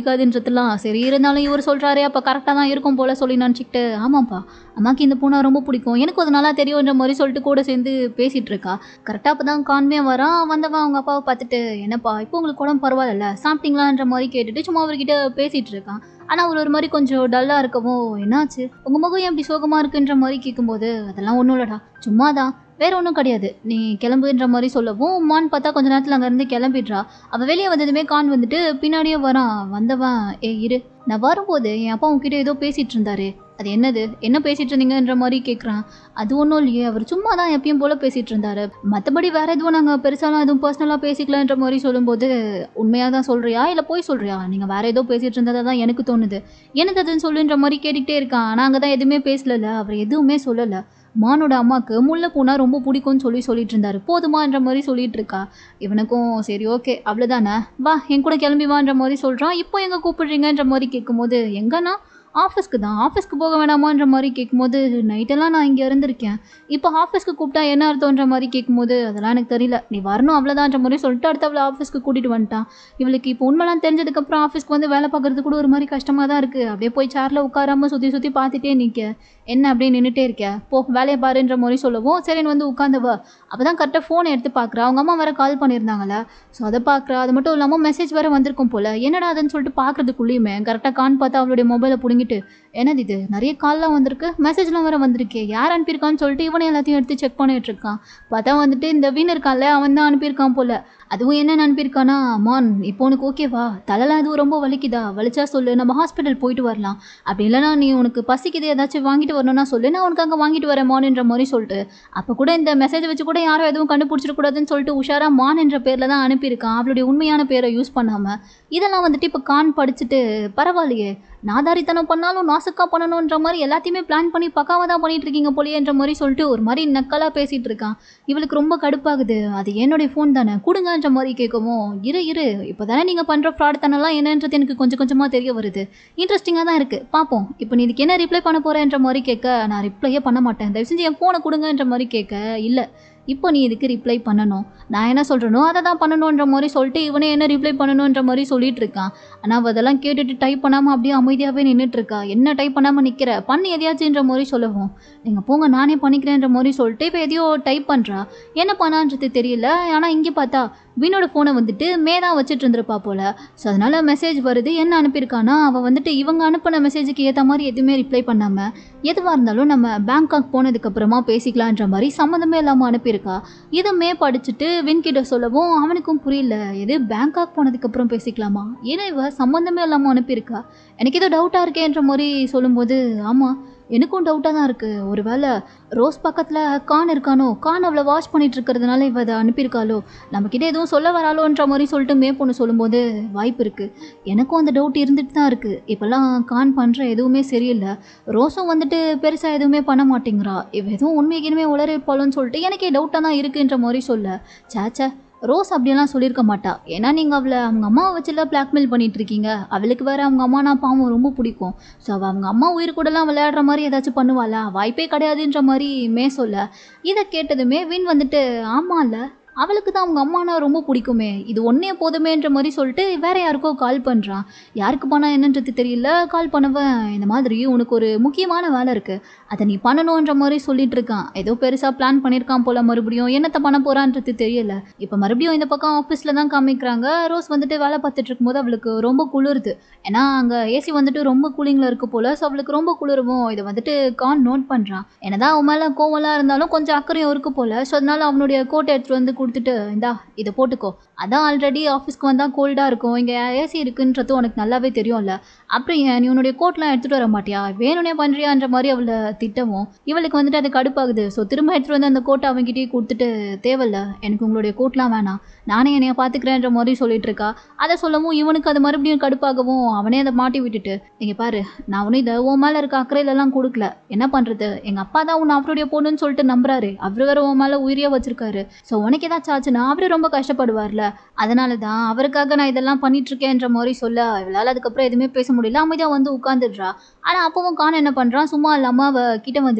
எடுத்துடலாம் சரி இருந்தாலும் இவர் சொல்கிறாரு அப்போ கரெக்டாக தான் இருக்கும் போல சொல்லி நினச்சிக்கிட்டு ஆமாப்பா அம்மாக்கு இந்த பூனை ரொம்ப பிடிக்கும் எனக்கு அது நல்லா தெரியுன்ற மாதிரி சொல்லிட்டு கூட சேர்ந்து பேசிகிட்டு இருக்கா கரெக்டாக அப்போ தான் கான்வே வரான் வந்தவன் அவங்க அப்பாவை பார்த்துட்டு என்னப்பா இப்போ உங்களுக்கு உடம்பு பரவாயில்ல சாப்பிட்டீங்களான்ற மாதிரி கேட்டுட்டு சும்மா அவர்கிட்ட பேசிகிட்டு இருக்கான் ஆனால் அவர் ஒரு மாதிரி கொஞ்சம் டல்லாக இருக்கவும் என்னாச்சு உங்கள் முகம் ஏன் இப்படி சோகமாக இருக்குன்ற மாதிரி கேட்கும்போது அதெல்லாம் ஒன்றும் இல்லடா சும்மா தான் வேற ஒன்றும் கிடையாது நீ கிளம்புன்ற மாதிரி சொல்லவும் மான் பார்த்தா கொஞ்ச நேரத்தில் அங்கேருந்து கிளம்பிடுறா அவள் வெளியே வந்ததுமே கான் வந்துட்டு பின்னாடியே வரான் வந்தவன் ஏ இரு நான் வரும்போது என் அப்பா உங்ககிட்ட ஏதோ பேசிகிட்டு இருந்தாரு அது என்னது என்ன பேசிகிட்டு இருந்தீங்கன்ற மாதிரி கேட்குறான் அது ஒன்றும் இல்லையே அவர் சும்மா தான் எப்பயும் போல் பேசிகிட்டு இருந்தாரு மற்றபடி வேறு எதுவும் நாங்கள் பெருசாலாம் எதுவும் பர்சனலாக பேசிக்கலன்ற மாதிரி சொல்லும்போது உண்மையாக தான் சொல்கிறியா இல்லை போய் சொல்கிறியா நீங்கள் வேறு ஏதோ பேசிகிட்டு இருந்ததை தான் எனக்கு தோணுது எனக்கு அதுன்னு சொல்லுன்ற மாதிரி கேட்டுக்கிட்டே இருக்கான் ஆனால் அங்கே தான் எதுவுமே பேசலல்ல அவர் எதுவுமே சொல்லலை மானோட அம்மாவுக்கு முல்லை பூனா ரொம்ப பிடிக்கும்னு சொல்லி சொல்லிட்டு இருந்தாரு போதுமான்ற மாதிரி சொல்லிட்டு இருக்கா இவனுக்கும் சரி ஓகே அவ்வளோதானே வா என் கூட கிளம்பி வான்ற மாதிரி சொல்கிறான் இப்போ எங்கே கூப்பிடுறீங்கன்ற மாதிரி கேட்கும்போது எங்கன்னா ஆஃபீஸ்க்கு தான் ஆஃபீஸ்க்கு போக வேணாமான்ற மாதிரி கேட்கும்போது நைட்டெல்லாம் நான் இங்கே இருந்திருக்கேன் இப்போ ஆஃபீஸ்க்கு கூப்பிட்டா என்ன அர்த்தம்ன்ற மாதிரி கேட்கும்போது அதெல்லாம் எனக்கு தெரியல நீ வரணும் அவ்வளோதான்ற மாதிரி சொல்லிட்டு அடுத்து அவளை ஆஃபீஸ்க்கு கூட்டிகிட்டு வந்துட்டான் இவளுக்கு இப்போ உண்மைலாம் தெரிஞ்சதுக்கப்புறம் ஆஃபீஸ்க்கு வந்து வேலை பார்க்குறது கூட ஒரு மாதிரி கஷ்டமாக தான் இருக்குது அப்படியே போய் சேரில் உட்காராம சுற்றி சுற்றி பார்த்துட்டே நிற்க என்ன அப்படியே நின்றுட்டே இருக்க போ வேலையை பாருன்ற மாதிரி சொல்லவும் சரின்னு வந்து உட்காந்துவ அப்போ தான் கரெக்டாக ஃபோனை எடுத்து பார்க்குறா அவங்க அம்மா வேறு கால் பண்ணியிருந்தாங்களே ஸோ அதை பார்க்குறா அது மட்டும் இல்லாமல் மெசேஜ் வேறு வந்திருக்கும் போல் என்னடா அதுன்னு சொல்லிட்டு பார்க்குறதுக்குள்ளேயுமே கரெக்டாக கான் பார்த்தா அவளுடைய மொபைலை பிடுங்கிட்டு என்னது இது நிறைய கால்லாம் வந்திருக்கு மெசேஜ்லாம் வேறு வந்திருக்கே யார் அனுப்பியிருக்கான்னு சொல்லிட்டு இவனை எல்லாத்தையும் எடுத்து செக் பண்ணிட்டு இருக்கான் பார்த்தா வந்துட்டு இந்த வீண் இருக்கான்ல அவன் தான் அனுப்பியிருக்கான் போல் அதுவும் என்ன அனுப்பியிருக்கானா மான் இப்போ உனக்கு ஓகேவா தலைலாம் எதுவும் ரொம்ப வலிக்குதா வலிச்சா சொல்லு நம்ம ஹாஸ்பிட்டல் போயிட்டு வரலாம் அப்படி இல்லைனா நீ உனக்கு பசிக்குது ஏதாச்சும் வாங்கிட்டு வரணும்னா சொல்லு நான் உனக்கு அங்கே வாங்கிட்டு வரேன் மான்ன்ற மாதிரி சொல்லிட்டு அப்போ கூட இந்த மெசேஜ் வச்சு கூட யாரும் எதுவும் கண்டுபிடிச்சிடக்கூடாதுன்னு சொல்லிட்டு உஷாரா மான் என்ற பேரில் தான் அனுப்பியிருக்கான் அவளுடைய உண்மையான பேரை யூஸ் பண்ணாமல் இதெல்லாம் வந்துட்டு இப்போ கான் படிச்சுட்டு பரவாயில்லையே நாதாரித்தனம் பண்ணாலும் நாசுக்கா பண்ணணுன்ற மாதிரி எல்லாத்தையுமே பிளான் பண்ணி பக்காவாக தான் பண்ணிட்டு இருக்கீங்க போலியேன்ற மாதிரி சொல்லிட்டு ஒரு மாதிரி நக்கலாக பேசிகிட்டு இருக்கான் இவளுக்கு ரொம்ப கடுப்பாகுது அது என்னுடைய ஃபோன் தானே கொடுங்கன்ற மாதிரி கேட்கவும் இரு இரு இப்போ தானே நீங்கள் பண்ணுற ஃப்ராட் தனெல்லாம் என்னன்றது எனக்கு கொஞ்சம் கொஞ்சமாக தெரிய வருது இன்ட்ரெஸ்டிங்காக தான் இருக்குது பார்ப்போம் இப்போ நீ இதுக்கு என்ன ரிப்ளை பண்ண போகிறேன்ற மாதிரி கேட்க நான் ரிப்ளையே பண்ண மாட்டேன் தயவு செஞ்சு என் ஃபோனை கொடுங்கன்ற மாதிரி கேட்க இல்லை இப்போ நீ இதுக்கு ரிப்ளை பண்ணணும் நான் என்ன சொல்கிறேனோ அதை தான் பண்ணணுன்ற மாதிரி சொல்லிட்டு இவனே என்ன ரிப்ளை பண்ணணுன்ற மாதிரி சொல்லிட்டு இருக்கான் ஆனால் அவள் அதெல்லாம் கேட்டுட்டு டைப் பண்ணாமல் அப்படியே அமைதியாகவே நின்றுட்டு இருக்கா என்ன டைப் பண்ணாமல் நிற்கிற பண்ணி எதையாச்சுன்ற மாதிரி சொல்லவும் நீங்கள் போங்க நானே பண்ணிக்கிறேன்ற மாதிரி சொல்லிட்டு இப்போ எதையோ டைப் பண்ணுறா என்ன பண்ணான்றது தெரியல ஆனால் இங்கே பார்த்தா வீணோட ஃபோனை வந்துட்டு மேதான் வச்சுட்டு இருந்திருப்பா போல ஸோ அதனால் மெசேஜ் வருது என்ன அனுப்பியிருக்கானா அவள் வந்துட்டு இவங்க அனுப்பின மெசேஜுக்கு ஏற்ற மாதிரி எதுவுமே ரிப்ளை பண்ணாமல் எதுவாக இருந்தாலும் நம்ம பேங்காக் போனதுக்கப்புறமா பேசிக்கலான்ற மாதிரி சம்மந்தமே இல்லாமல் அனுப்பியிருக்கா இதுமே படிச்சுட்டு வின்கிட்ட சொல்லவும் அவனுக்கும் புரியல எது பேங்காக் போனதுக்கப்புறம் பேசிக்கலாமா ஏன்னா இவ சம்மந்தமே இல்லாமல் அனுப்பியிருக்கா எனக்கு ஏதோ டவுட்டாக இருக்கேன்ற மாதிரி சொல்லும்போது ஆமாம் எனக்கும் டவுட்டாக தான் இருக்குது ஒருவேளை ரோஸ் பக்கத்தில் கான் இருக்கானோ கான் அவளை வாஷ் பண்ணிட்டு இருக்கிறதுனால இவ அதை அனுப்பியிருக்காளோ நம்மக்கிட்ட எதுவும் சொல்ல வராளோன்ற மாதிரி சொல்லிட்டு மே பொண்ணு சொல்லும்போது வாய்ப்பு இருக்குது எனக்கும் அந்த டவுட் இருந்துட்டு தான் இருக்குது இப்போல்லாம் கான் பண்ணுற எதுவுமே சரியில்லை ரோஸும் வந்துட்டு பெருசாக எதுவுமே பண்ண மாட்டேங்கிறா இவ எதுவும் உண்மைக்குமே உளறிப்பாளோன்னு சொல்லிட்டு எனக்கே டவுட்டாக தான் இருக்குன்ற மாதிரி சொல்ல சேச்சே ரோஸ் அப்படியெல்லாம் சொல்லியிருக்க மாட்டா ஏன்னா நீங்கள் அவளை அவங்க அம்மாவை வச்சுல பிளாக்மெயில் பண்ணிட்டு இருக்கீங்க அவளுக்கு வேற அவங்க அம்மானா பாவம் ரொம்ப பிடிக்கும் ஸோ அவள் அவங்க அம்மா உயிர் கூடலாம் விளையாடுற மாதிரி ஏதாச்சும் பண்ணுவாளா வாய்ப்பே கிடையாதுன்ற மாதிரி மே சொல்ல இதை கேட்டதுமே வின் வந்துட்டு ஆமாம் இல்லை அவளுக்கு தான் அவங்க அம்மானா ரொம்ப பிடிக்குமே இது ஒன்றே போதுமேன்ற மாதிரி சொல்லிட்டு வேற யாருக்கோ கால் பண்ணுறான் யாருக்கு பண்ணா என்னன்றது தெரியல கால் பண்ணவன் இந்த மாதிரி உனக்கு ஒரு முக்கியமான வேலை இருக்குது அதை நீ பண்ணணுன்ற மாதிரி சொல்லிட்டு இருக்கான் ஏதோ பெருசாக பிளான் பண்ணியிருக்கான் போல மறுபடியும் என்னத்தை பண்ண போறான்றது தெரியல இப்போ மறுபடியும் இந்த பக்கம் ஆஃபீஸில் தான் காமிக்கிறாங்க ரோஸ் வந்துட்டு வேலை பார்த்துட்டு இருக்கும்போது அவளுக்கு ரொம்ப குளிருது ஏன்னா அங்கே ஏசி வந்துட்டு ரொம்ப கூலிங்கில் இருக்கு போல ஸோ அவளுக்கு ரொம்ப குளிருவும் இதை வந்துட்டு கான் நோட் பண்ணுறான் என்னதான் அவன் மேலே கோவலாம் இருந்தாலும் கொஞ்சம் அக்கறையும் இருக்கு போல ஸோ அதனால அவனுடைய கோட்டை எடுத்துட்டு வந்து கொடுத்துட்டு இந்தா இதை போட்டுக்கோ அதான் ஆல்ரெடி ஆஃபீஸ்க்கு வந்தால் கோல்டாக இருக்கும் இங்கே ஏசி இருக்குன்றது உனக்கு நல்லாவே தெரியும்ல அப்புறம் ஏன் நீ உன்னுடைய கோட்லாம் எடுத்துகிட்டு வர மாட்டியா வேணும்னே பண்ணுறியான்ற மாதிரி அவளை திட்டவும் இவளுக்கு வந்துட்டு அது கடுப்பாகுது ஸோ திரும்ப எடுத்துகிட்டு வந்து அந்த கோட்டை அவங்ககிட்டயே கொடுத்துட்டு தேவையில்ல எனக்கு உங்களுடைய கோட்லாம் வேணாம் நானே என்னைய பார்த்துக்கிறேன்ற மாதிரி சொல்லிட்டு இருக்கா அதை சொல்லவும் இவனுக்கு அது மறுபடியும் கடுப்பாகவும் அவனே அதை மாட்டி விட்டுட்டு இங்கே பாரு நான் உன்னை இதை உன் மேலே இருக்க அக்கறையிலலாம் கொடுக்கல என்ன பண்ணுறது எங்கள் அப்பா தான் உன்னை அவருடைய பொண்ணுன்னு சொல்லிட்டு நம்புறாரு அவர் வேற உன் மேலே உயிரியாக வச்சிருக்காரு ஸோ உனக்கு ஏதாச்சும் ஆச்சுன்னா அவரு ரொம்ப கஷ்டப்படுவார்ல அதனால தான் அவருக்காக நான் இதெல்லாம் பண்ணிட்டு இருக்கேன்ற மாதிரி சொல்ல இவளால் அதுக்கப்புறம் எதுவுமே பேச முடியல அமைதியாக வந்து உட்காந்துடுறா ஆனால் அப்பவும் கான் என்ன பண்ணுறான் சும்மா இல்லாமல் அவ கிட்ட வந்துட்டு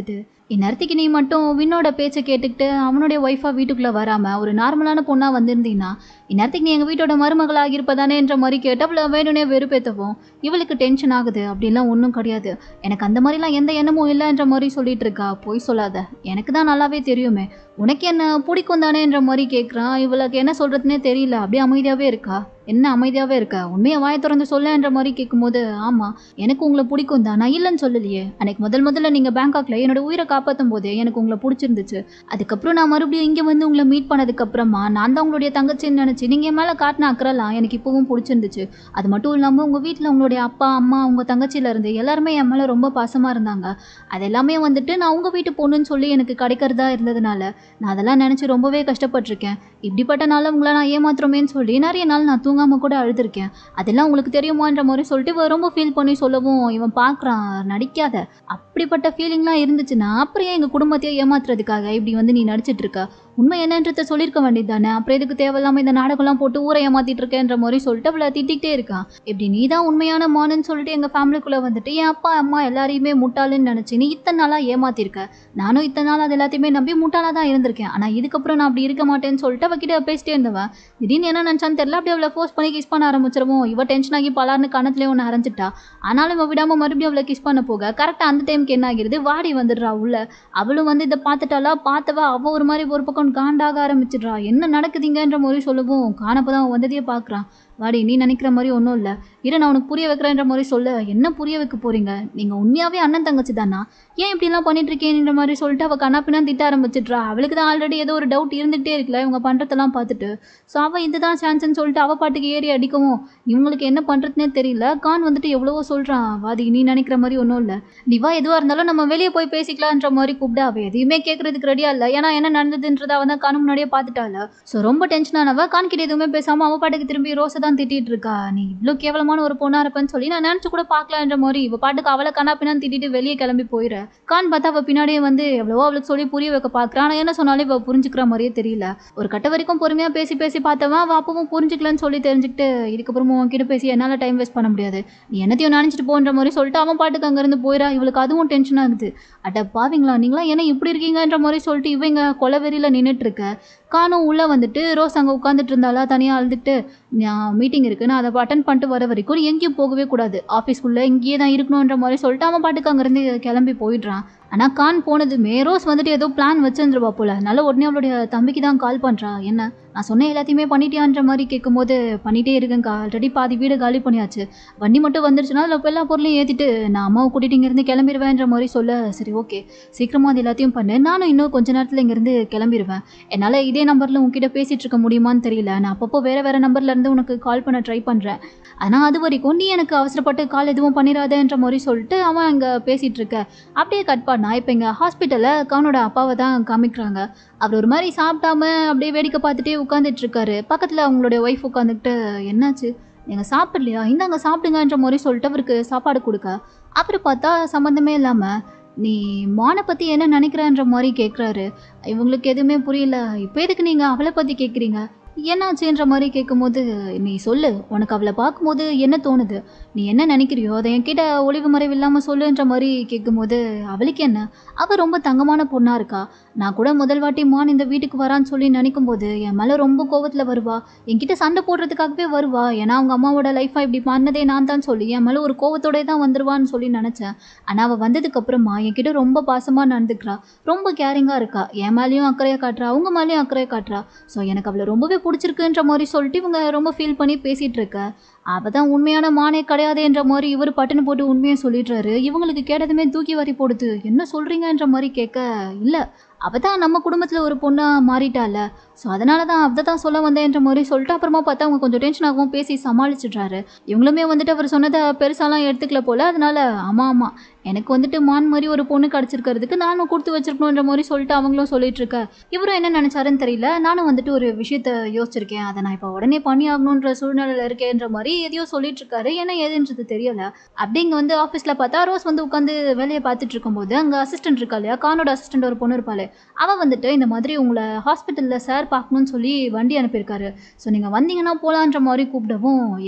இந்நேரத்துக்கு நீ மட்டும் வின்னோட பேச்சை கேட்டுக்கிட்டு அவனுடைய ஒய்ஃபாக வீட்டுக்குள்ளே வராமல் ஒரு நார்மலான பொண்ணாக வந்திருந்தீங்கன்னா இந்நேரத்துக்கு நீ எங்கள் வீட்டோட மருமகள் ஆகியிருப்பதானே என்ற மாதிரி கேட்டு அவளை வேணும்னே வெறுப்பேற்றவும் இவளுக்கு டென்ஷன் ஆகுது அப்படிலாம் ஒன்றும் கிடையாது எனக்கு அந்த மாதிரிலாம் எந்த எண்ணமும் இல்லைன்ற மாதிரி சொல்லிட்டு இருக்கா போய் சொல்லாத எனக்கு தான் நல்லாவே தெரியுமே உனக்கு என்ன பிடிக்கும் தானே என்ற மாதிரி கேட்குறான் இவளுக்கு என்ன சொல்கிறதுனே தெரியல அப்படியே அமைதியாகவே இருக்கா என்ன அமைதியாகவே இருக்கா உண்மையை வாயை திறந்து சொல்லன்ற மாதிரி கேட்கும்போது ஆமாம் எனக்கு உங்களை பிடிக்கும் தான் நான் இல்லைன்னு சொல்லலையே அன்னைக்கு முதல் முதல்ல நீங்கள் பேங்காக்ல என்னோட உயிரை காப்பாற்றும் போதே எனக்கு உங்களை பிடிச்சிருந்துச்சு அதுக்கப்புறம் நான் மறுபடியும் இங்கே வந்து உங்களை மீட் பண்ணதுக்கப்புறமா நான் தான் உங்களுடைய தங்கச்சின்னு நினச்சி நீங்கள் மேலே காட்டின அக்கறலாம் எனக்கு இப்போவும் பிடிச்சிருந்துச்சு அது மட்டும் இல்லாமல் உங்கள் வீட்டில் உங்களுடைய அப்பா அம்மா உங்கள் தங்கச்சியிலேருந்து எல்லாருமே என் மேலே ரொம்ப பாசமாக இருந்தாங்க அது எல்லாமே வந்துட்டு நான் உங்கள் வீட்டு பொண்ணுன்னு சொல்லி எனக்கு கிடைக்கிறதா இருந்ததுனால நான் அதெல்லாம் நினச்சி ரொம்பவே கஷ்டப்பட்டிருக்கேன் இப்படிப்பட்ட நாளில் உங்களை நான் ஏமாத்துறோமேன்னு சொல்லி நிறைய நாள் நான் தூங்காமல் கூட அழுதுருக்கேன் அதெல்லாம் உங்களுக்கு தெரியுமான்ற மாதிரி சொல்லிட்டு இவன் ரொம்ப ஃபீல் பண்ணி சொல்லவும் இவன் பார்க்குறான் நடிக்காத அப்படிப்பட்ட ஃபீலிங்லாம் இருந்துச்சுன்னா அப்புறம் ஏன் எங்கள் குடும்பத்தையே ஏமாத்துறதுக்காக இப்படி வந்து நீ நடிச்சிட்டு இருக்க உண்மை என்னன்றத சொல்லியிருக்க வேண்டியது தானே அப்புறம் எதுக்கு தேவையில்லாமல் இந்த நாடகம்லாம் போட்டு ஊரை ஏமாத்திட்டு இருக்கேன்ற மாதிரி சொல்லிட்டு அவளை திட்டிகிட்டே இருக்கான் இப்படி நீ தான் உண்மையான மானுன்னு சொல்லிட்டு எங்கள் ஃபேமிலிக்குள்ளே வந்துட்டு என் அப்பா அம்மா எல்லாரையுமே முட்டாளுன்னு நினச்சி நீ இத்தனை நாளாக ஏமாத்திருக்க நானும் இத்தனை நாள் அது எல்லாத்தையுமே நம்பி முட்டாளாக தான் இருந்திருக்கேன் ஆனால் இதுக்கப்புறம் நான் அப்படி இருக்க மாட்டேன்னு சொல்லிட்டு அவகிட்ட பேசிட்டே இருந்தவன் திடீர்னு என்ன நினச்சான்னு தெரியல அப்படியே அவளை ஃபோர்ஸ் பண்ணி கிஸ் பண்ண ஆரம்பிச்சிருவோம் இவ டென்ஷன் ஆகி பலார்னு கணத்துலேயே ஒன்று அரைஞ்சிட்டா ஆனாலும் இவன் விடாமல் மறுபடியும் அவளை கிஸ் பண்ண போக கரெக்டாக அந்த டைமுக்கு என்ன ஆகிருது வாடி வந்துடுறா உள்ள அவளும் வந்து இதை பார்த்துட்டாலா பார்த்தவ அவ ஒரு மாதிரி ஒரு பக்கம் காண்டாக ஆரம்பிச்சிடுறா என்ன நடக்குதுங்கன்ற மாதிரி சொல்லவும் காணப்பதான் அவன் வந்ததையே பார்க்குறான் வாடி நீ நினைக்கிற மாதிரி ஒன்றும் இல்லை இரு நான் உனக்கு புரிய வைக்கிறேன்ற மாதிரி சொல்ல என்ன புரிய வைக்க போறீங்க நீங்கள் உண்மையாகவே அண்ணன் தங்கச்சி தானா ஏன் இப்படிலாம் பண்ணிட்டு இருக்கேன்ற மாதிரி சொல்லிட்டு அவள் கண்ணாப்பினா திட்ட ஆரம்பிச்சிட்றா அவளுக்கு தான் ஆல்ரெடி ஏதோ ஒரு டவுட் இருந்துகிட்டே இருக்குல்ல இவங்க பண்ணுறதெல்லாம் பார்த்துட்டு ஸோ அவள் இதுதான் சான்ஸ்னு சொல்லிட்டு அவள் பாட்டுக்கு ஏறி அடிக்கவும் இவங்களுக்கு என்ன பண்ணுறதுனே தெரியல கான் வந்துட்டு எவ்வளவோ சொல்கிறான் வாதி நீ நினைக்கிற மாதிரி ஒன்றும் இல்லை நிவா எதுவாக இருந்தாலும் நம்ம வெளியே போய் பேசிக்கலான்ற மாதிரி கூப்பிட்டு அவள் எதையுமே கேட்கறதுக்கு ரெடியா இல்லை ஏன்னா என்ன நடந்ததுன்றத அவன் தான் கான் முன்னாடியே பார்த்துட்டால ஸோ ரொம்ப டென்ஷனானவ கான் கிட்ட எதுவுமே பேசாமல் அவள் பாட்டுக்கு திரும்பி ரோஸை தான் திட்டிட்டு இருக்கா நீ இவ்வளோ கேவலமான ஒரு பொண்ணா இருப்பேன்னு சொல்லி நான் நினச்சி கூட பார்க்கலான்ற மாதிரி இவ பாட்டுக்கு அவளை கண்ணா பின்னான்னு திட்டிட்டு வெளியே கிளம்பி போயிட கான் பார்த்தா அவள் பின்னாடியே வந்து எவ்வளவோ அவளுக்கு சொல்லி புரிய வைக்க பார்க்குறான் ஆனால் என்ன சொன்னாலும் இவ புரிஞ்சுக்கிற மாதிரியே தெரியல ஒரு கட்ட வரைக்கும் பொறுமையாக பேசி பேசி பார்த்தவன் அவள் அப்பவும் புரிஞ்சுக்கலன்னு சொல்லி தெரிஞ்சுக்கிட்டு இதுக்கப்புறமும் உன்கிட்ட பேசி என்னால் டைம் வேஸ்ட் பண்ண முடியாது நீ என்னத்தையும் நினச்சிட்டு போன்ற மாதிரி சொல்லிட்டு அவன் பாட்டுக்கு அங்கேருந்து போயிடா இவளுக்கு அதுவும் டென்ஷன் ஆகுது அட பாவீங்களா நீங்களாம் என்ன இப்படி இருக்கீங்கன்ற மாதிரி சொல்லிட்டு இவங்க கொலவெறியில் நின்றுட்டு இருக்க காணும் உள்ளே வந்துட்டு ரோஸ் அங்கே உட்காந்துட்டு இருந்தாலா தனியாக அழுதுட்டு நான் மீட்டிங் இருக்குது நான் அதை அட்டன் பண்ணிட்டு வர வரைக்கும் எங்கேயும் போகவே கூடாது ஆஃபீஸ்க்குள்ளே இங்கேயே தான் இருக்கணுன்ற மாதிரி சொல்லிட்டு அவன் பாட்டுக்கு அங்கேருந்து கிளம்பி போயிடுறான் ஆனால் கான் போனதுமே ரோஸ் வந்துட்டு ஏதோ பிளான் வச்சிருந்துருவா போல அதனால உடனே அவளுடைய தம்பிக்கு தான் கால் பண்ணுறா என்ன நான் சொன்ன எல்லாத்தையுமே பண்ணிட்டியான்ற மாதிரி கேட்கும்போது பண்ணிட்டே இருக்கேங்க்கா ஆல்ரெடி பாதி வீடு காலி பண்ணியாச்சு வண்டி மட்டும் வந்துருச்சுன்னா அதில் எல்லா பொருளையும் ஏற்றிட்டு நான் அம்மாவை கூட்டிகிட்டு இங்கேருந்து கிளம்பிடுவேன்ற மாதிரி சொல்ல சரி ஓகே சீக்கிரமாக அது எல்லாத்தையும் பண்ணு நானும் இன்னும் கொஞ்ச நேரத்தில் இங்கேருந்து கிளம்பிடுவேன் என்னால் இதே நம்பரில் உங்ககிட்ட பேசிகிட்டு இருக்க முடியுமான்னு தெரியல நான் அப்பப்போ வேறு வேறு நம்பர்லேருந்து உனக்கு கால் பண்ண ட்ரை பண்ணுறேன் ஆனால் அது வரைக்கும் நீ எனக்கு அவசரப்பட்டு கால் எதுவும் பண்ணிடாதேன்ற மாதிரி சொல்லிட்டு அவன் அங்கே பேசிகிட்டு இருக்க அப்படியே கட் பண்ணா இப்போ இங்கே ஹாஸ்பிட்டலில் கவனோட அப்பாவை தான் காமிக்கிறாங்க அவர் ஒரு மாதிரி சாப்பிட்டாம அப்படியே வேடிக்கை பார்த்துட்டே உட்காந்துட்டு இருக்காரு பக்கத்தில் அவங்களுடைய ஒய்ஃப் உட்காந்துக்கிட்டு என்னாச்சு நீங்கள் சாப்பிடலையா இந்தாங்க சாப்பிடுங்கன்ற மாதிரி சொல்லிட்டு அவருக்கு சாப்பாடு கொடுக்க அப்புறம் பார்த்தா சம்மந்தமே இல்லாமல் நீ மானை பற்றி என்ன நினைக்கிறன்ற மாதிரி கேட்குறாரு இவங்களுக்கு எதுவுமே புரியல இப்போ எதுக்கு நீங்கள் அவளை பற்றி கேட்குறீங்க என்னாச்சுன்ற மாதிரி கேட்கும்போது நீ சொல்லு உனக்கு அவளை பார்க்கும்போது என்ன தோணுது நீ என்ன நினைக்கிறியோ அதை என்கிட்ட ஒளிவு மறைவு இல்லாமல் சொல்லுன்ற மாதிரி கேட்கும்போது அவளுக்கு என்ன அவள் ரொம்ப தங்கமான பொண்ணாக இருக்கா நான் கூட முதல் வாட்டி மான் இந்த வீட்டுக்கு வரான்னு சொல்லி நினைக்கும் போது என் மேலே ரொம்ப கோவத்தில் வருவா என்கிட்ட சண்டை போடுறதுக்காகவே வருவா ஏன்னா அவங்க அம்மாவோட லைஃபாக இப்படி பண்ணதே நான் தான் சொல்லி என் மேலே ஒரு கோவத்தோடே தான் வந்துருவான்னு சொல்லி நினச்சேன் ஆனால் அவள் வந்ததுக்கு அப்புறமா என்கிட்ட ரொம்ப பாசமாக நடந்துக்கிறா ரொம்ப கேரிங்காக இருக்கா என் மேலேயும் அக்கறையாக காட்டுறா அவங்க மேலேயும் அக்கறையாக காட்டுறா ஸோ எனக்கு அவளை ரொம்பவே பிடிச்சிருக்குன்ற மாதிரி சொல்லிட்டு இவங்க ரொம்ப ஃபீல் பண்ணி பேசிகிட்டு இருக்க அவள் தான் உண்மையான மானே கிடையாதுன்ற மாதிரி இவர் பட்டுன்னு போட்டு உண்மையை சொல்லிடுறாரு இவங்களுக்கு கேட்டதுமே தூக்கி வாரி போடுது என்ன சொல்கிறீங்கன்ற மாதிரி கேட்க இல்லை அவள் தான் நம்ம குடும்பத்தில் ஒரு பொண்ணாக மாறிட்டால ஸோ அதனால தான் அதை தான் சொல்ல வந்தேன்ற மாதிரி சொல்லிட்டு அப்புறமா பார்த்தா அவங்க கொஞ்சம் டென்ஷன் ஆகவும் பேசி சமாளிச்சிடுறாரு இவங்களுமே வந்துட்டு அவர் சொன்னதை பெருசாலாம் எடுத்துக்கல போல அதனால ஆமாம் ஆமாம் எனக்கு வந்துட்டு மான் மாதிரி ஒரு பொண்ணு கிடச்சிருக்கிறதுக்கு நானும் கொடுத்து வச்சிருக்கணுன்ற மாதிரி சொல்லிட்டு அவங்களும் சொல்லிட்டு இருக்க இவரும் என்ன நினச்சாருன்னு தெரியல நானும் வந்துட்டு ஒரு விஷயத்த யோசிச்சிருக்கேன் அதை நான் இப்போ உடனே பண்ணி ஆகணுன்ற சூழ்நிலையில் இருக்கேன்ற மாதிரி எதையோ சொல்லிட்டு இருக்காரு ஏன்னா எதுன்றது தெரியல அப்படி இங்கே வந்து ஆஃபீஸில் பார்த்தா ரோஸ் வந்து உட்காந்து வேலையை பார்த்துட்டு இருக்கும்போது அங்கே அசிஸ்டன்ட் இருக்கா இல்லையா கானோட அசிஸ்டன்ட் ஒரு பொண்ணு இருப்பாளே அவள் வந்துட்டு இந்த மாதிரி உங்களை ஹாஸ்பிட்டலில் சார் பார்க்கணும்னு சொல்லி வண்டி அனுப்பியிருக்காரு ஸோ நீங்கள் வந்தீங்கன்னா போகலான்ற மாதிரி கூப்பிடவும் எது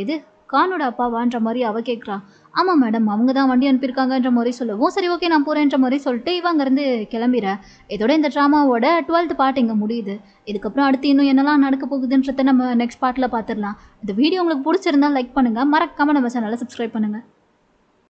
கானோட அப்பாவான்ற மாதிரி அவ கேட்குறா ஆமாம் மேடம் அவங்க தான் வண்டி அனுப்பியிருக்காங்கன்ற மாதிரி சொல்லவும் சரி ஓகே நான் போகிறேன்ற மாதிரி சொல்லிட்டு இவ அங்கேருந்து கிளம்பிற இதோட இந்த ட்ராமாவோட டுவெல்த் பார்ட் இங்கே முடியுது இதுக்கப்புறம் அடுத்து இன்னும் என்னெல்லாம் நடக்க போகுதுன்றதை நம்ம நெக்ஸ்ட் பார்ட்டில் பார்த்துடலாம் இந்த வீடியோ உங்களுக்கு பிடிச்சிருந்தா லைக் பண்ணுங்கள் மறக்காமல் நம்ம சேனலை சப்ஸ்கிரைப் பண்ணுங்கள்